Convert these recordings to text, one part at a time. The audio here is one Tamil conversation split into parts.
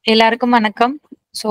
எல்லாருக்கும் வணக்கம். ஸோ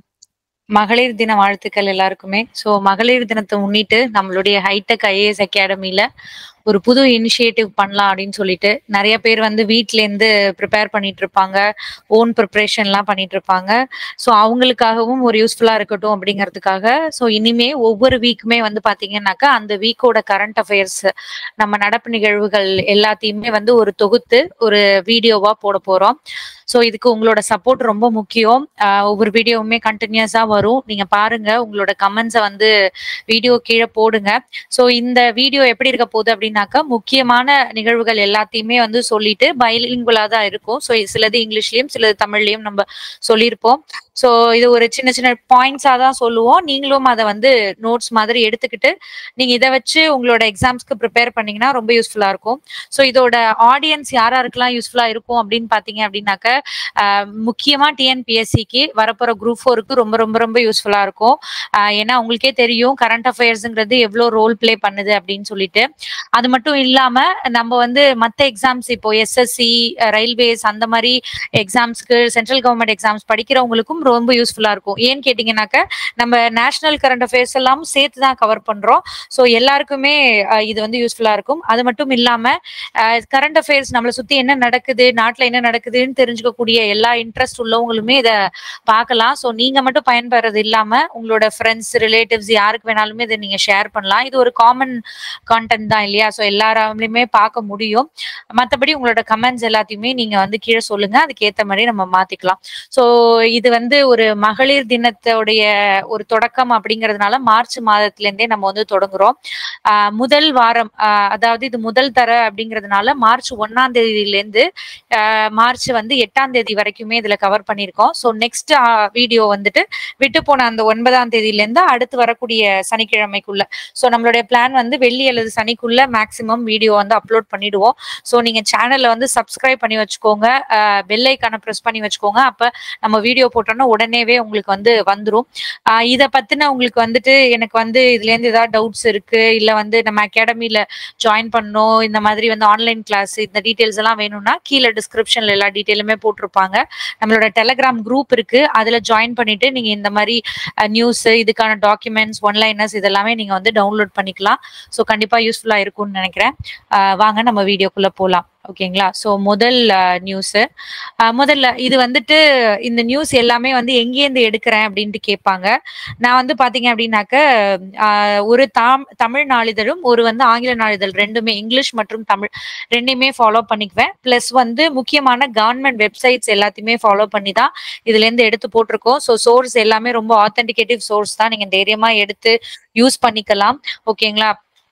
மகளிர் தின வாழ்த்துக்கள் எல்லாருக்குமே. ஸோ மகளிர் தினத்த முன்னிட்டு நம்மளுடைய ஹைடெக் ஐஏஎஸ் அகாடமில ஒரு புது இனிஷியேட்டிவ் பண்ணலாம் அப்படின்னு சொல்லிட்டு நெறைய பேர் வந்து வீட்லேருந்து ப்ரிப்பேர் பண்ணிட்டு இருப்பாங்க. ஓன் ப்ரிப்பரேஷன்லாம் பண்ணிட்டு இருப்பாங்க. ஸோ அவங்களுக்காகவும் ஒரு யூஸ்ஃபுல்லா இருக்கட்டும் அப்படிங்கிறதுக்காக, ஸோ இனிமே ஒவ்வொரு வீக்குமே வந்து பார்த்தீங்கன்னாக்கா, அந்த வீக்கோட கரண்ட் அஃபேர்ஸ் நம்ம நடப்பு நிகழ்வுகள் எல்லாத்தையுமே வந்து ஒரு தொகுத்து ஒரு வீடியோவா போடப் போறோம். ஸோ இதுக்கு உங்களோட சப்போர்ட் ரொம்ப முக்கியம். அ ஒவ்வொரு வீடியோவுமே கன்டினியூஸா வரும். நீங்க பாருங்க. உங்களோட கமெண்ட்ஸ வந்து வீடியோ கீழ போடுங்க. ஸோ இந்த வீடியோ எப்படி இருக்க போகுது அப்படின்னாக்கா, முக்கியமான நிகழ்வுகள் எல்லாத்தையுமே வந்து சொல்லிட்டு பைலிங்குவலா தான் இருக்கும். ஸோ சிலது இங்கிலீஷ்லயும், சிலது தமிழ்லயும் நம்ப சொல்லியிருப்போம். ஸோ இது ஒரு சின்ன சின்ன பாயிண்ட்ஸா தான் சொல்லுவோம். நீங்களும் அத வந்து நோட்ஸ் மாதிரி எடுத்துக்கிட்டு, நீங்க இத வச்சு உங்களோட எக்ஸாம்ஸ்க்கு ப்ரிப்பேர் பண்ணீங்கன்னா ரொம்ப யூஸ்ஃபுல்லா இருக்கும். ஸோ இதோட ஆடியன்ஸ் யார் யாருக்கெல்லாம் யூஸ்ஃபுல்லா இருக்கும் அப்படின்னு பார்த்தீங்க அப்படின்னாக்க, அ முக்கியமா டிஎன்பிஎஸ்சிக்கு வரப்போற குரூப் 4க்கு ரொம்ப ரொம்ப ரொம்ப யூஸ்ஃபுல்லா இருக்கும். அ ஏன்னா உங்களுக்கே தெரியும் கரண்ட் அஃபேர்ஸ்ங்கிறது எவ்ளோ ரோல் ப்ளே பண்ணுது அப்படின்னு சொல்லிட்டு. அது மட்டும் இல்லாம நம்ம வந்து மத்த எக்ஸாம்ஸ் இப்போ எஸ்எஸ்சி, ரயில்வேஸ் அந்த மாரி எக்ஸாம்ஸ்க்கு சென்ட்ரல் கவர்ன்மெண்ட் எக்ஸாம்ஸ் படிக்கிறவங்களுக்கும் ரொம்ப யூஸ்ஃபுல்லா இருக்கும். ஏன்னு கேட்டீங்கன்னாக்க, நம்ம நேஷனல் கரண்ட் அஃபேர்ஸ் எல்லாம் சேர்த்து தான் கவர் பண்றோம். ஸோ எல்லாருக்குமே அ இது வந்து யூஸ்ஃபுல்லா இருக்கும். அது மட்டும் இல்லாம அ கரண்ட் அஃபேர்ஸ் நம்மள சுத்தி என்ன நடக்குது, நாட்டுல என்ன நடக்குதுன்னு தெரிஞ்சுக்கக்கூடிய எல்லா இன்ட்ரெஸ்ட் உள்ளவங்களுமே இத பார்க்கலாம். ஸோ நீங்க மட்டும் பயன்பெறது இல்லாம, உங்களோட ஃப்ரெண்ட்ஸ், ரிலேட்டிவ்ஸ் யாருக்கு வேணாலுமே இத நீங்க ஷேர் பண்ணலாம். இது ஒரு காமன் கான்டென்ட் தான் இல்லையா? ஸோ எல்லாராலயுமே பார்க்க முடியும். மத்தபடி உங்களோட கமெண்ட்ஸ் எல்லாத்தையுமே நீங்க வந்து கீழ சொல்லுங்க. அதுக்கேத்த மாரி நம்ம மாத்திக்கலாம். ஸோ இது வந்து ஒரு மகளிர் தினத்தோடைய ஒரு தொடக்கம் அப்படிங்கிறதுனால மார்ச் மாதத்திலேருந்தே நம்ம வந்து தொடங்குறோம். அ முதல் வாரம் அ அதாவது இது முதல் தர அப்படிங்கிறதுனால மார்ச் 1ஆம் தேதியிலேருந்து அ மார்ச் வந்து 8ஆம் தேதி வரைக்குமே இதுல கவர் பண்ணியிருக்கோம். ஸோ நெக்ஸ்ட் அ வீடியோ வந்துட்டு விட்டுப்போன அந்த 9ஆம் தேதியிலேருந்து அடுத்து வரக்கூடிய சனிக்கிழமைக்குள்ள. ஸோ நம்மளுடைய பிளான் வந்து வெள்ளி அல்லது சனிக்குள்ள மேக்ஸிமம் வீடியோ வந்து அப்லோட் பண்ணிடுவோம். ஸோ நீங்க சேனல்ல வந்து சப்ஸ்கிரைப் பண்ணி வச்சுக்கோங்க. அ பெல் ஐகான பிரஸ் பண்ணி வச்சுக்கோங்க. அப்ப நம்ம வீடியோ போட்டோம்னா உடனேவே உங்களுக்கு வந்து வந்துரும். அ இத பத்தின உங்களுக்கு வந்துட்டு எனக்கு வந்து இதுலேருந்து ஏதாவது டவுட்ஸ் இருக்கு, இல்ல வந்து நம்ம அகாடமில ஜாயின் பண்ணணும், இந்த மாதிரி வந்து ஆன்லைன் கிளாஸ் இந்த டீட்டெயில்ஸ் எல்லாம் வேணும்னா கீழ டிஸ்கிரிப்ஷன்ல எல்லா டீட்டெயிலுமே போட்டிருப்பாங்க. நம்மளோட டெலகிராம் குரூப் இருக்கு. அதுல ஜாயின் பண்ணிட்டு நீங்க இந்த மாரி அ நியூஸ் இதுக்கான டாக்குமெண்ட்ஸ், ஒன் லைனர்ஸ் இதெல்லாமே நீங்க வந்து டவுன்லோட் பண்ணிக்கலாம். ஸோ கண்டிப்பா யூஸ்ஃபுல்லா இருக்கும்னு நெனைக்கிறேன். அ வாங்க நம்ம வீடியோக்குள்ள போலாம். ஓகேங்களா? ஸோ முதல் அ நியூஸு. அ முதல்ல இது வந்துட்டு இந்த நியூஸ் எல்லாமே வந்து எங்கேருந்து எடுக்கிறேன் அப்படின்ட்டு கேட்பாங்க. நான் வந்து பார்த்தீங்க அப்படின்னாக்க, அ ஒரு தாம் தமிழ் நாளிதழும், ஒரு வந்து ஆங்கில நாளிதழ் 2மே இங்கிலீஷ் மற்றும் தமிழ் 2யுமே ஃபாலோ பண்ணிக்குவேன். பிளஸ் வந்து முக்கியமான கவர்ன்மெண்ட் வெப்சைட்ஸ் எல்லாத்தையுமே ஃபாலோ பண்ணி தான் இதுலேருந்து எடுத்து போட்டிருக்கோம். ஸோ சோர்ஸ் எல்லாமே ரொம்ப ஆத்தென்டிகேட்டிவ் சோர்ஸ் தான். நீங்க தைரியமா எடுத்து யூஸ் பண்ணிக்கலாம். ஓகேங்களா?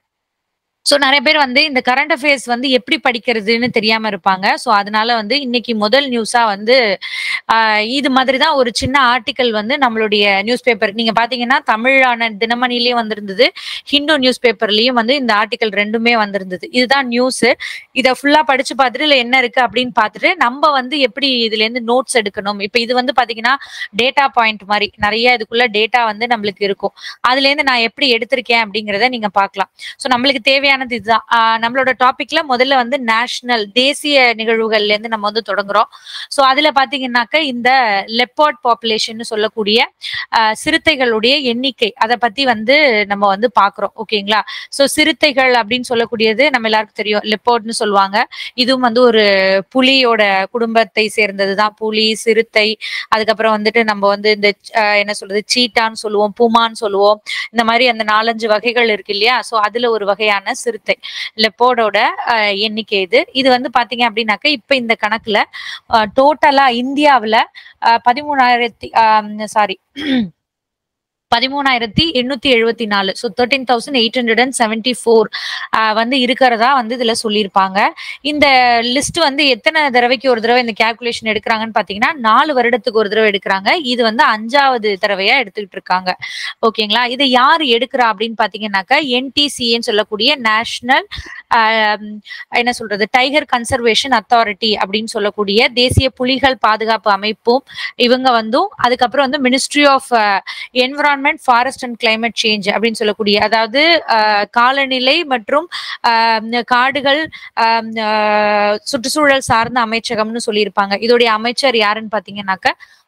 ஸோ நெறைய பேர் வந்து இந்த கரண்ட் அஃபேர்ஸ் வந்து எப்படி படிக்கிறதுன்னு தெரியாம இருப்பாங்க. ஸோ அதனால வந்து இன்னைக்கு முதல் நியூஸா வந்து அ இது மாதிரி தான் ஒரு சின்ன ஆர்டிக்கிள் வந்து நம்மளுடைய நியூஸ் பேப்பர் நீங்க பார்த்தீங்கன்னா, தமிழான தினமணிலயும் வந்திருந்தது. ஹிந்து நியூஸ் பேப்பர்லயும் வந்து இந்த ஆர்டிக்கிள் 2மே வந்திருந்தது. இதுதான் நியூஸு. இத ஃபுல்லா படிச்சு பார்த்துட்டு இதுல என்ன இருக்கு அப்படின்னு பார்த்துட்டு, நம்ப வந்து எப்படி இதுலேருந்து நோட்ஸ் எடுக்கணும். இப்ப இது வந்து பார்த்தீங்கன்னா, டேட்டா பாயிண்ட் மாரி நெறைய இதுக்குள்ள டேட்டா வந்து நம்மளுக்கு இருக்கும். அதுலேருந்து நான் எப்படி எடுத்திருக்கேன் அப்படிங்கிறத நீங்க பார்க்கலாம். ஸோ நம்மளுக்கு தேவையானது இதுதான். அ நம்மளோட டாபிக்ல முதல்ல வந்து நேஷனல் தேசிய நிகழ்வுகள்லேருந்து நம்ம வந்து தொடங்குறோம். ஸோ அதுல பார்த்தீங்கன்னாக்க, இந்த லெப்பர்ட் பாப்புலேஷன்னு சொல்லக்கூடிய அ சிறுத்தைகளுடைய எண்ணிக்கை அத பத்தி வந்து நம்ம வந்து பார்க்குறோம். ஓகேங்களா? ஸோ சிறுத்தைகள் அப்படின்னு சொல்லக்கூடியது நம்ம எல்லாருக்கும் தெரியும். லெப்பர்ட்ன்னு சொல்லுவாங்க. இதுவும் வந்து ஒரு புலியோட குடும்பத்தை சேர்ந்தது தான். புலி, சிறுத்தை, அதுக்கப்புறம் வந்துட்டு நம்ம வந்து இந்த அ என்ன சொல்றது சீட்டான்னு சொல்லுவோம், பூமான்னு சொல்லுவோம். இந்த மாரி அந்த 4, 5 வகைகள் இருக்கு இல்லையா? ஸோ அதுல ஒரு வகையான சிறுத்தை. லெப்பர்டோட அ எண்ணிக்கை இது. இது வந்து பார்த்தீங்க அப்படின்னாக்க, இப்ப இந்த கணக்குல அ டோட்டலா இந்தியாவுல அ 13,000 அ சாரி 13,874 ஸோ 13,874 அ வந்து இருக்கிறதா வந்து இதுல சொல்லியிருப்பாங்க. இந்த லிஸ்ட் வந்து எத்தன தடவைக்கு ஒரு தடவ இந்த கால்குலேஷன் எடுக்குறாங்கன்னு பார்த்தீங்கன்னா, 4 வருடத்துக்கு ஒரு தடவ எடுக்குறாங்க. இது வந்து 5வது தடவையா எடுத்துக்கிட்டு இருக்காங்க. ஓகேங்களா? இத யாரு எடுக்குறா அப்படின்னு பார்த்தீங்கன்னாக்க, என்டிசிஏன்னு சொல்லக்கூடிய நேஷனல் அ என்ன சொல்றது டைகர் கன்சர்வேஷன் அத்தாரிட்டி அப்படின்னு சொல்லக்கூடிய தேசிய புலிகள் பாதுகாப்பு அமைப்பும் இவங்க வந்தும், அதுக்கப்புறம் வந்து ministry of environment, forest and climate change அப்படின்னு சொல்லக்கூடிய அதாவது அ காலநிலை மற்றும் அ காடுகள், அ சுற்றுச்சூழல் சார்ந்த அமைச்சகம்னு சொல்லியிருப்பாங்க. இதோடைய அமைச்சர் யாருன்னு பார்த்தீங்கன்னாக்க,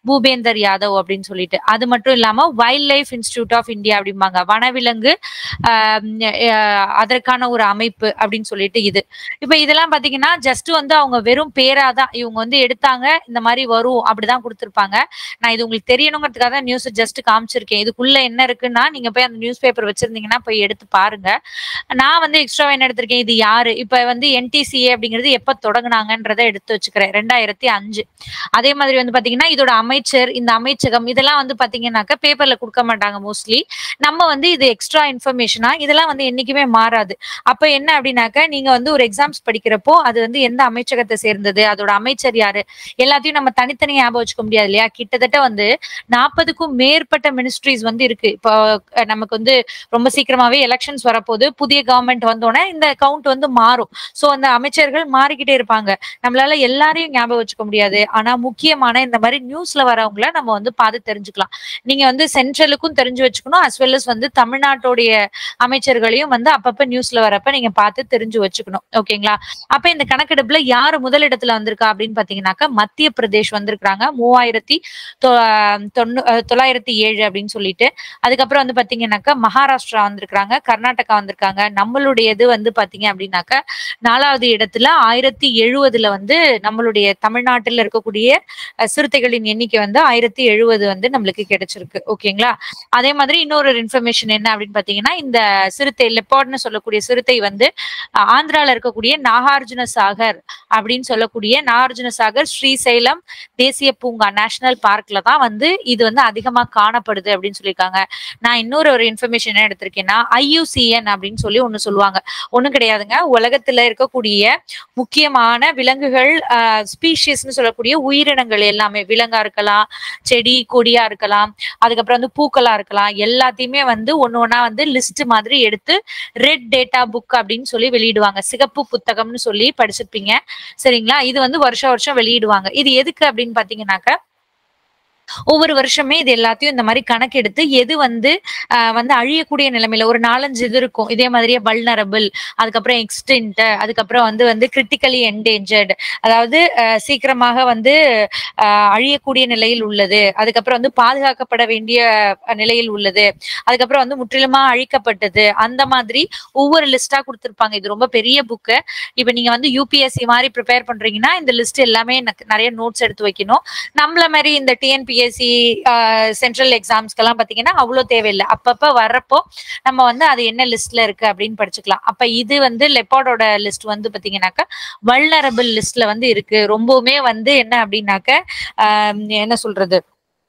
பூபேந்தர் யாதவ் அப்படின்னு சொல்லிட்டு அது மட்டும் இல்லாம wildlife institute of India அப்படிம்பாங்க வனவிலங்கு ஆஹ் அஹ் அதற்கான ஒரு அமைப்பு அப்படின்னு சொல்லிட்டு இது இப்ப இதெல்லாம் பாத்தீங்கன்னா ஜஸ்ட் வந்து அவங்க வெறும் பேரா தான் இவங்க வந்து எடுத்தாங்க இந்த மாதிரி வரும் அப்படிதான் கொடுத்திருப்பாங்க நான் இது உங்களுக்கு தெரியணுங்கிறதுக்காக தான் நியூஸ் ஜஸ்ட் காமிச்சிருக்கேன் இதுக்குள்ள என்ன இருக்குன்னா நீங்க போய் அந்த நியூஸ் பேப்பர் வச்சிருந்தீங்கன்னா போய் எடுத்து பாருங்க நான் வந்து எக்ஸ்ட்ரா என்ன எடுத்திருக்கேன் இது யாரு இப்ப வந்து என்டிசிஏ அப்படிங்கிறது எப்ப தொடங்குனாங்கன்றதை எடுத்து வச்சுக்கிறேன் ரெண்டாயிரத்தி அஞ்சு அதே மாதிரி வந்து பாத்தீங்கன்னா இதோட அமைச்சர் இந்த அமைச்சகம் இதெல்லாம் வந்து பாத்தீங்கன்னாக்க பேப்பர்ல கொடுக்க மாட்டாங்க மோஸ்ட்லி நம்ம வந்து இது எக்ஸ்ட்ரா இன்ஃபர்மேஷனா இதெல்லாம் வந்து என்னைக்குமே மாறாது அப்ப என்ன அப்படின்னாக்க நீங்க வந்து ஒரு எக்ஸாம்ஸ் படிக்கிறப்போ அது வந்து எந்த அமைச்சகத்தை சேர்ந்தது அதோட அமைச்சர் யாரு எல்லாத்தையும் நம்ம தனித்தனி ஞாபகம் வச்சுக்க முடியாது இல்லையா கிட்டத்தட்ட வந்து நாற்பதுக்கும் மேற்பட்ட மினிஸ்ட்ரிஸ் வந்து இருக்கு இப்போ அஹ், நமக்கு வந்து ரொம்ப சீக்கிரமாவே எலெக்ஷன்ஸ் வரப்போது புதிய கவர்மெண்ட் வந்தோடனே இந்த கவுண்ட் வந்து மாறும் சோ அந்த அமைச்சர்கள் மாறிக்கிட்டே இருப்பாங்க நம்மளால எல்லாரையும் ஞாபகம் வச்சுக்க முடியாது ஆனா முக்கியமான இந்த மாதிரி நியூஸ்ல வரவங்கள நம்ம வந்து பார்த்து தெரிஞ்சுக்கலாம் நீங்க வந்து சென்ட்ரலுக்கும் தெரிஞ்சு வச்சுக்கணும் அஸ் வெல் அஸ் வந்து தமிழ்நாட்டுடைய அமைச்சர்களையும் வந்து அப்பப்ப நியூஸ்ல வரப்ப நீங்க பார்த்து தெரிஞ்சு வச்சுக்கணும் ஓகேங்களா அப்ப இந்த கணக்கெடுப்புல யாரு முதலிடத்துல வந்திருக்கா அப்படின்னு பாத்தீங்கன்னாக்கா மத்திய பிரதேஷ் வந்திருக்காங்க மூவாயிரத்தி தொ- தொண்ணூ அஹ் தொள்ளாயிரத்தி ஏழு அப்படின்னு சொல்லிட்டு அதுக்கப்புறம் வந்து பாத்தீங்கன்னாக்கா மகாராஷ்டிரா வந்திருக்காங்க கர்நாடகா வந்திருக்காங்க நம்மளுடையது வந்து பாத்தீங்க அப்படின்னாக்கா நாலாவது இடத்துல ஆயிரத்தி எழுவதுல வந்து நம்மளுடைய தமிழ்நாட்டில் இருக்கக்கூடிய அஹ், சிறுத்தைகளின் எண்ணிக்கை வந்து ஆயிரத்தி எழுவது வந்து நம்மளுக்கு கிடைச்சிருக்கு ஓகேங்களா அதே மாதிரி இன்னொரு இன்ஃபர்மேஷன் என்ன அப்படின்னு பாத்தீங்கன்னா இந்த சிறுத்தை லெப்பார்ட்னு சொல்லக்கூடிய சிறுத்தை வந்து அஹ், ஆந்திரால இருக்கக்கூடிய நாகார்ஜுன சாகர் அப்படின்னு சொல்லக்கூடிய நாகார்ஜுன சாகர் ஸ்ரீசைலம் தேசிய பூங்கா நேஷனல் பார்க்ல தான் வந்து இது வந்து அதிகமா காணப்படுது அப்படின்னு சொல்லியிருக்காங்க நான் இன்னொரு ஒரு இன்ஃபர்மேஷன் என்ன எடுத்திருக்கேன்னா ஐயூசிஎன் அப்படின்னு சொல்லி ஒண்ணு சொல்லுவாங்க ஒண்ணும் கிடையாதுங்க உலகத்துல இருக்கக்கூடிய முக்கியமான விலங்குகள் ஸ்பீஷிஸ்னு சொல்லக்கூடிய உயிரினங்கள் எல்லாமே விலங்கா இருக்கலாம் செடி கொடியா இருக்கலாம் அதுக்கப்புறம் வந்து பூக்களா இருக்கலாம் எல்லாத்தையுமே வந்து ஒண்ணு ஒண்ணா வந்து லிஸ்ட் மாதிரி எடுத்து ரெட் டேட்டா புக் அப்படின்னு சொல்லி வெளியிடுவாங்க சிகப்பு புத்தகம்னு சொல்லி படிச்சிருப்பீங்க சரிங்களா இது வந்து வருஷம் வருஷம் வெளியிடுவாங்க இது எதுக்கு அப்படின்னு பாத்தீங்கன்னாக்க ஒவ்வொரு வருஷமே இது எல்லாத்தையும் இந்த மாதிரி கணக்கெடுத்து எது வந்து ஆஹ் வந்து அழியக்கூடிய நிலைமையில ஒரு நாலஞ்சு இது இருக்கும் இதே மாதிரியே வல்னரபிள் அதுக்கப்புறம் எக்ஸ்டென்ட் அதுக்கப்புறம் வந்து வந்து கிரிட்டிக்கலி என்டேஞ்சர்ட் அதாவது ஆஹ் சீக்கிரமாக வந்து ஆஹ் அழியக்கூடிய நிலையில் உள்ளது அதுக்கப்புறம் வந்து பாதுகாக்கப்பட வேண்டிய அஹ், நிலையில் உள்ளது அதுக்கப்புறம் வந்து முற்றிலுமா அழிக்கப்பட்டது அந்த மாதிரி ஒவ்வொரு லிஸ்டா கொடுத்திருப்பாங்க இது ரொம்ப பெரிய புக்கு இப்ப நீங்க வந்து யூபிஎஸ்சி மாதிரி ப்ரிப்பேர் பண்றீங்கன்னா இந்த லிஸ்ட் எல்லாமே எனக்கு நிறைய நோட்ஸ் எடுத்து வைக்கணும் நம்மள மாதிரி இந்த டிஎன்பிஎஸ்சி சென்ட்ரல் எக்ஸாம்ஸ்க்கெல்லாம் பாத்தீங்கன்னா அவ்வளோ தேவையில்லை அப்பப்ப வர்றப்போ நம்ம வந்து அது என்ன லிஸ்ட்ல இருக்கு அப்படின்னு படிச்சுக்கலாம் அப்ப இது வந்து லெப்பார்டோட லிஸ்ட் வந்து பாத்தீங்கன்னாக்கா வல்னரபிள் லிஸ்ட்ல வந்து இருக்கு ரொம்பவுமே வந்து என்ன அப்படின்னாக்க ஆஹ் என்ன சொல்றது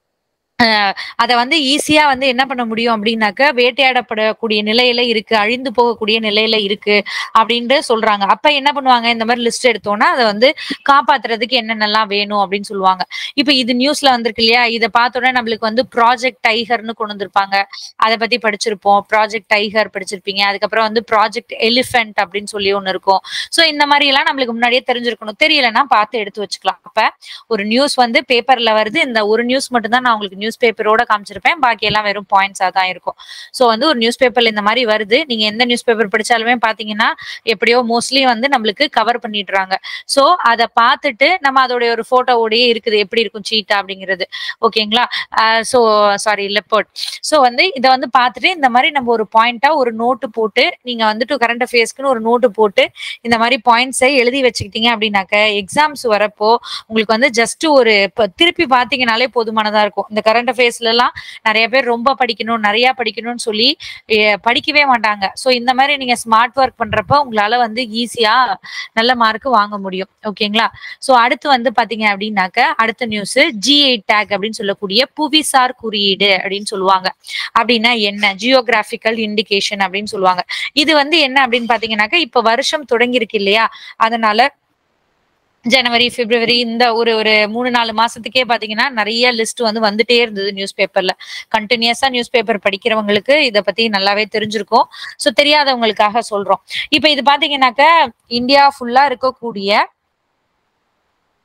அதை வந்து ஈஸியா வந்து என்ன பண்ண முடியும் அப்படின்னாக்க வேட்டையாடப்படக்கூடிய நிலையில இருக்கு அழிந்து போகக்கூடிய நிலையில இருக்கு அப்படின்ட்டு சொல்றாங்க அப்ப என்ன பண்ணுவாங்க இந்த மாதிரி லிஸ்ட் எடுத்தோம்னா அதை வந்து காப்பாத்துறதுக்கு என்னென்னலாம் வேணும் அப்படின்னு சொல்லுவாங்க இப்ப இது நியூஸ்ல வந்திருக்கு இல்லையா இதை பார்த்தோன்னே நம்மளுக்கு வந்து ப்ராஜெக்ட் டைகர்னு கொண்டு வந்திருப்பாங்க அதை பத்தி படிச்சிருப்போம் ப்ராஜெக்ட் டைகர் படிச்சிருப்பீங்க அதுக்கப்புறம் வந்து ப்ராஜெக்ட் எலிஃபென்ட் அப்படின்னு சொல்லி ஒண்ணு இருக்கும் சோ இந்த மாதிரி எல்லாம் நம்மளுக்கு முன்னாடியே தெரிஞ்சிருக்கணும் தெரியலன்னா பார்த்து எடுத்து வச்சுக்கலாம் அப்ப ஒரு நியூஸ் வந்து பேப்பர்ல வருது இந்த ஒரு நியூஸ் மட்டும் தான் நான் உங்களுக்கு நியூஸ் பேப்பரோட காமிச்சிருப்பேன் பாக்கி எல்லாம் வெறும் பாயிண்ட்ஸா தான் இருக்கும் சோ வந்து ஒரு நியூஸ் பேப்பர்ல இந்த மாதிரி வருது நீங்க எந்த நியூஸ் பேப்பர் படிச்சாலுமே பாத்தீங்கன்னா எப்படியோ மோஸ்ட்லி வந்து நம்மளுக்கு கவர் பண்ணிடுறாங்க சோ அதை பார்த்துட்டு நம்ம அதோடைய ஒரு போட்டோவோடயே இருக்குது எப்படி இருக்கும் சீட்டா அப்படிங்கிறது ஓகேங்களா சோ சாரி லெப்பர்ட் சோ வந்து இதை வந்து பார்த்துட்டு இந்த மாதிரி நம்ம ஒரு பாயிண்டா ஒரு நோட்டு போட்டு நீங்க வந்துட்டு கரண்ட் அஃபேர்ஸ்க்குன்னு ஒரு நோட்டு போட்டு இந்த மாதிரி பாயிண்ட்ஸை எழுதி வச்சுக்கிட்டீங்க அப்படின்னாக்க எக்ஸாம்ஸ் வரப்போ உங்களுக்கு வந்து ஜஸ்ட் ஒரு இப்ப திருப்பி பாத்தீங்கனாலே போதுமானதா இருக்கும் இந்த கரண்ட் அஃபேர்ஸ்ல எல்லாம் நிறைய பேர் ரொம்ப படிக்கணும் நிறைய படிக்கணும்னு சொல்லி எ, படிக்கவே மாட்டாங்க சோ இந்த மாதிரி நீங்க ஸ்மார்ட் ஒர்க் பண்றப்ப உங்களால வந்து ஈஸியா நல்ல மார்க் வாங்க முடியும் ஓகேங்களா சோ அடுத்து வந்து பாத்தீங்க அப்படின்னாக்க அடுத்த நியூஸ் ஜி டேக் அப்படின்னு சொல்லக்கூடிய புவிசார் குறியீடு அப்படின்னு சொல்லுவாங்க அப்படின்னா என்ன ஜியோகிராபிக்கல் இண்டிகேஷன் அப்படின்னு சொல்லுவாங்க இது வந்து என்ன அப்படின்னு பாத்தீங்கன்னாக்க இப்ப வருஷம் தொடங்கி இருக்கு இல்லையா அதனால ஜனவரி பிப்ரவரி இந்த ஒரு ஒரு மூணு நாலு மாசத்துக்கே பாத்தீங்கன்னா நிறைய லிஸ்ட் வந்து வந்துட்டே இருந்தது நியூஸ் பேப்பர்ல கண்டினியூஸா நியூஸ் பேப்பர் படிக்கிறவங்களுக்கு இத பத்தி நல்லாவே தெரிஞ்சிருக்கும் சோ தெரியாதவங்களுக்காக சொல்றோம் இப்ப இது பாத்தீங்கன்னாக்க இந்தியா ஃபுல்லா இருக்கக்கூடிய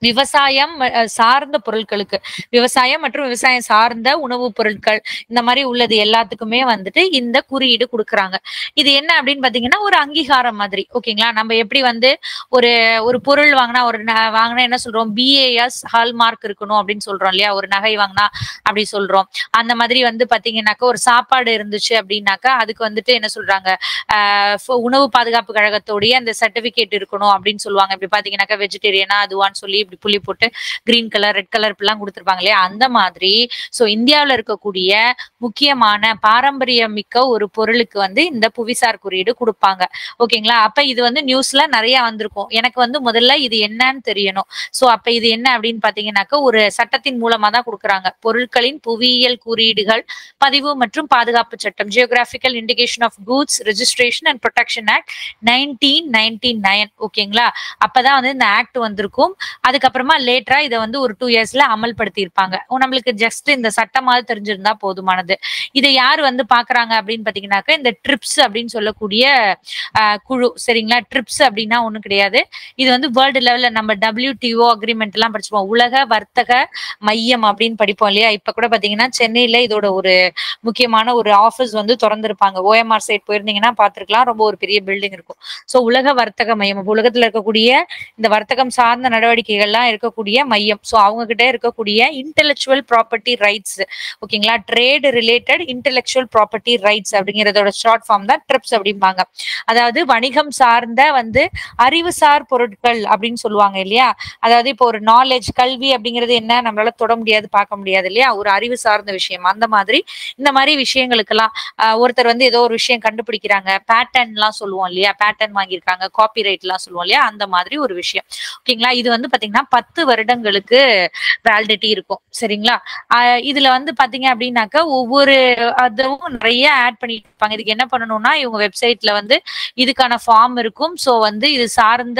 விவசாயம் அஹ், சார்ந்த பொருட்களுக்கு விவசாயம் மற்றும் விவசாயம் சார்ந்த உணவுப் பொருட்கள் இந்த மாதிரி உள்ளது எல்லாத்துக்குமே வந்துட்டு இந்த குறியீடு கொடுக்குறாங்க இது என்ன அப்படின்னு பாத்தீங்கன்னா ஒரு அங்கீகாரம் மாதிரி ஓகேங்களா நம்ம எப்படி வந்து ஒரு ஒரு பொருள் வாங்கினா ஒரு ந- வாங்கினா என்ன சொல்றோம் பிஏஎஸ் ஹால்மார்க் இருக்கணும் அப்படின்னு சொல்றோம் இல்லையா ஒரு நகை வாங்கினா அப்படி சொல்றோம் அந்த மாதிரி வந்து பாத்தீங்கன்னாக்கா ஒரு சாப்பாடு இருந்துச்சு அப்படின்னாக்கா அதுக்கு வந்துட்டு என்ன சொல்றாங்க ஆஹ் ஃப- உணவு பாதுகாப்பு கழகத்தோடைய அந்த சர்டிபிகேட் இருக்கணும் அப்படின்னு சொல்லுவாங்க இப்படி பாத்தீங்கன்னாக்கா வெஜிடேரியனா அதுவான்னு சொல்லி இப்படி புள்ளி போட்டு கிரீன் கலர் ரெட் கலர் இப்படிலாம் கொடுத்துருப்பாங்க இல்லையா அந்த மாதிரி சோ இந்தியாவுல இருக்கக்கூடிய முக்கியமான பாரம்பரியம் மிக்க ஒரு பொருளுக்கு வந்து இந்த புவிசார் குறியீடு கொடுப்பாங்க ஓகேங்களா அப்ப இது வந்து நியூஸ்ல நிறைய வந்திருக்கும் எனக்கு வந்து முதல்ல இது என்னன்னு தெரியணும் சோ அப்ப இது என்ன அப்படின்னு பாத்தீங்கன்னாக்கா ஒரு சட்டத்தின் மூலமா தான் கொடுக்குறாங்க பொருட்களின் புவியியல் குறியீடுகள் பதிவு மற்றும் பாதுகாப்பு சட்டம் geographical indication of goods registration and protection act nineteen ninety nine ஓகேங்களா அப்பதான் வந்து இந்த ஆக்ட் வந்திருக்கும் அதுக்கப்புறமா லேட்டரா இதை வந்து ஒரு டூ இயர்ஸ்ல அமல்படுத்தி இருப்பாங்க நம்மளுக்கு ஜஸ்ட் இந்த சட்டமாவது தெரிஞ்சிருந்தா போதுமானது இதை யார் வந்து பாக்குறாங்க அப்படின்னு பாத்தீங்கன்னாக்கா இந்த ட்ரிப்ஸ் அப்படின்னு சொல்லக்கூடிய ஆஹ், குழு சரிங்களா ட்ரிப்ஸ் அப்படின்னா ஒண்ணும் கிடையாது இது வந்து வேர்ல்டு லெவல்ல நம்ம டபிள்யூடிஓ அக்ரிமெண்ட் எல்லாம் படிச்சுப்போம் உலக வர்த்தக மையம் அப்படின்னு படிப்போம் இல்லையா இப்ப கூட பாத்தீங்கன்னா சென்னையில இதோட ஒரு முக்கியமான ஒரு ஆபீஸ் வந்து திறந்திருப்பாங்க ஓஎம்ஆர் சைட் போயிருந்தீங்கன்னா பாத்திருக்கலாம் ரொம்ப ஒரு பெரிய பில்டிங் இருக்கும் சோ உலக வர்த்தக மையம் அப்ப உலகத்துல இருக்கக்கூடிய இந்த வர்த்தகம் சார்ந்த நடவடிக்கைகள்லாம் இருக்கக்கூடிய மையம் சோ அவங்க கிட்ட இருக்கக்கூடிய இன்டெலெக்சுவல் ப்ராப்பர்ட்டி ரைட்ஸ் ஓகேங்களா trade related intellectual property rights அப்படிங்கறதோட ஷார்ட் ஃபார்ம் தான் ட்ரிப்ஸ் அப்படிம்பாங்க அதாவது வணிகம் சார்ந்த வந்து அறிவுசார் பொருட்கள் அப்படின்னு சொல்லுவாங்க இல்லையா அதாவது இப்போ ஒரு நாலேஜ் கல்வி அப்படிங்கிறது என்ன நம்மளால தொட முடியாது பார்க்க முடியாது இல்லையா ஒரு அறிவு சார்ந்த விஷயம் அந்த மாதிரி இந்த மாதிரி விஷயங்களுக்கெல்லாம் ஆஹ் ஒருத்தர் வந்து ஏதோ ஒரு விஷயம் கண்டுபிடிக்கிறாங்க பேட்டர்ன் எல்லாம் சொல்லுவோம் இல்லையா பேட்டர்ன் வாங்கியிருக்காங்க காப்பி ரைட் எல்லாம் சொல்லுவோம் இல்லையா அந்த மாதிரி ஒரு விஷயம் ஓகேங்களா இது வந்து பாத்தீங்கன்னா பத்து வருடங்களுக்கு வேலிடிட்டி இருக்கும் சரிங்களா ஆஹ் இதுல வந்து பாத்தீங்க அப்படின்னாக்கா ஒவ்வொரு அதுவும் நிறைய ஆட் பண்ணிட்டு இருப்பாங்க இதுக்கு என்ன பண்ணணும்னா இவங்க வெப்சைட்ல வந்து இதுக்கான ஃபார்ம் இருக்கும் சோ வந்து இது சார்ந்த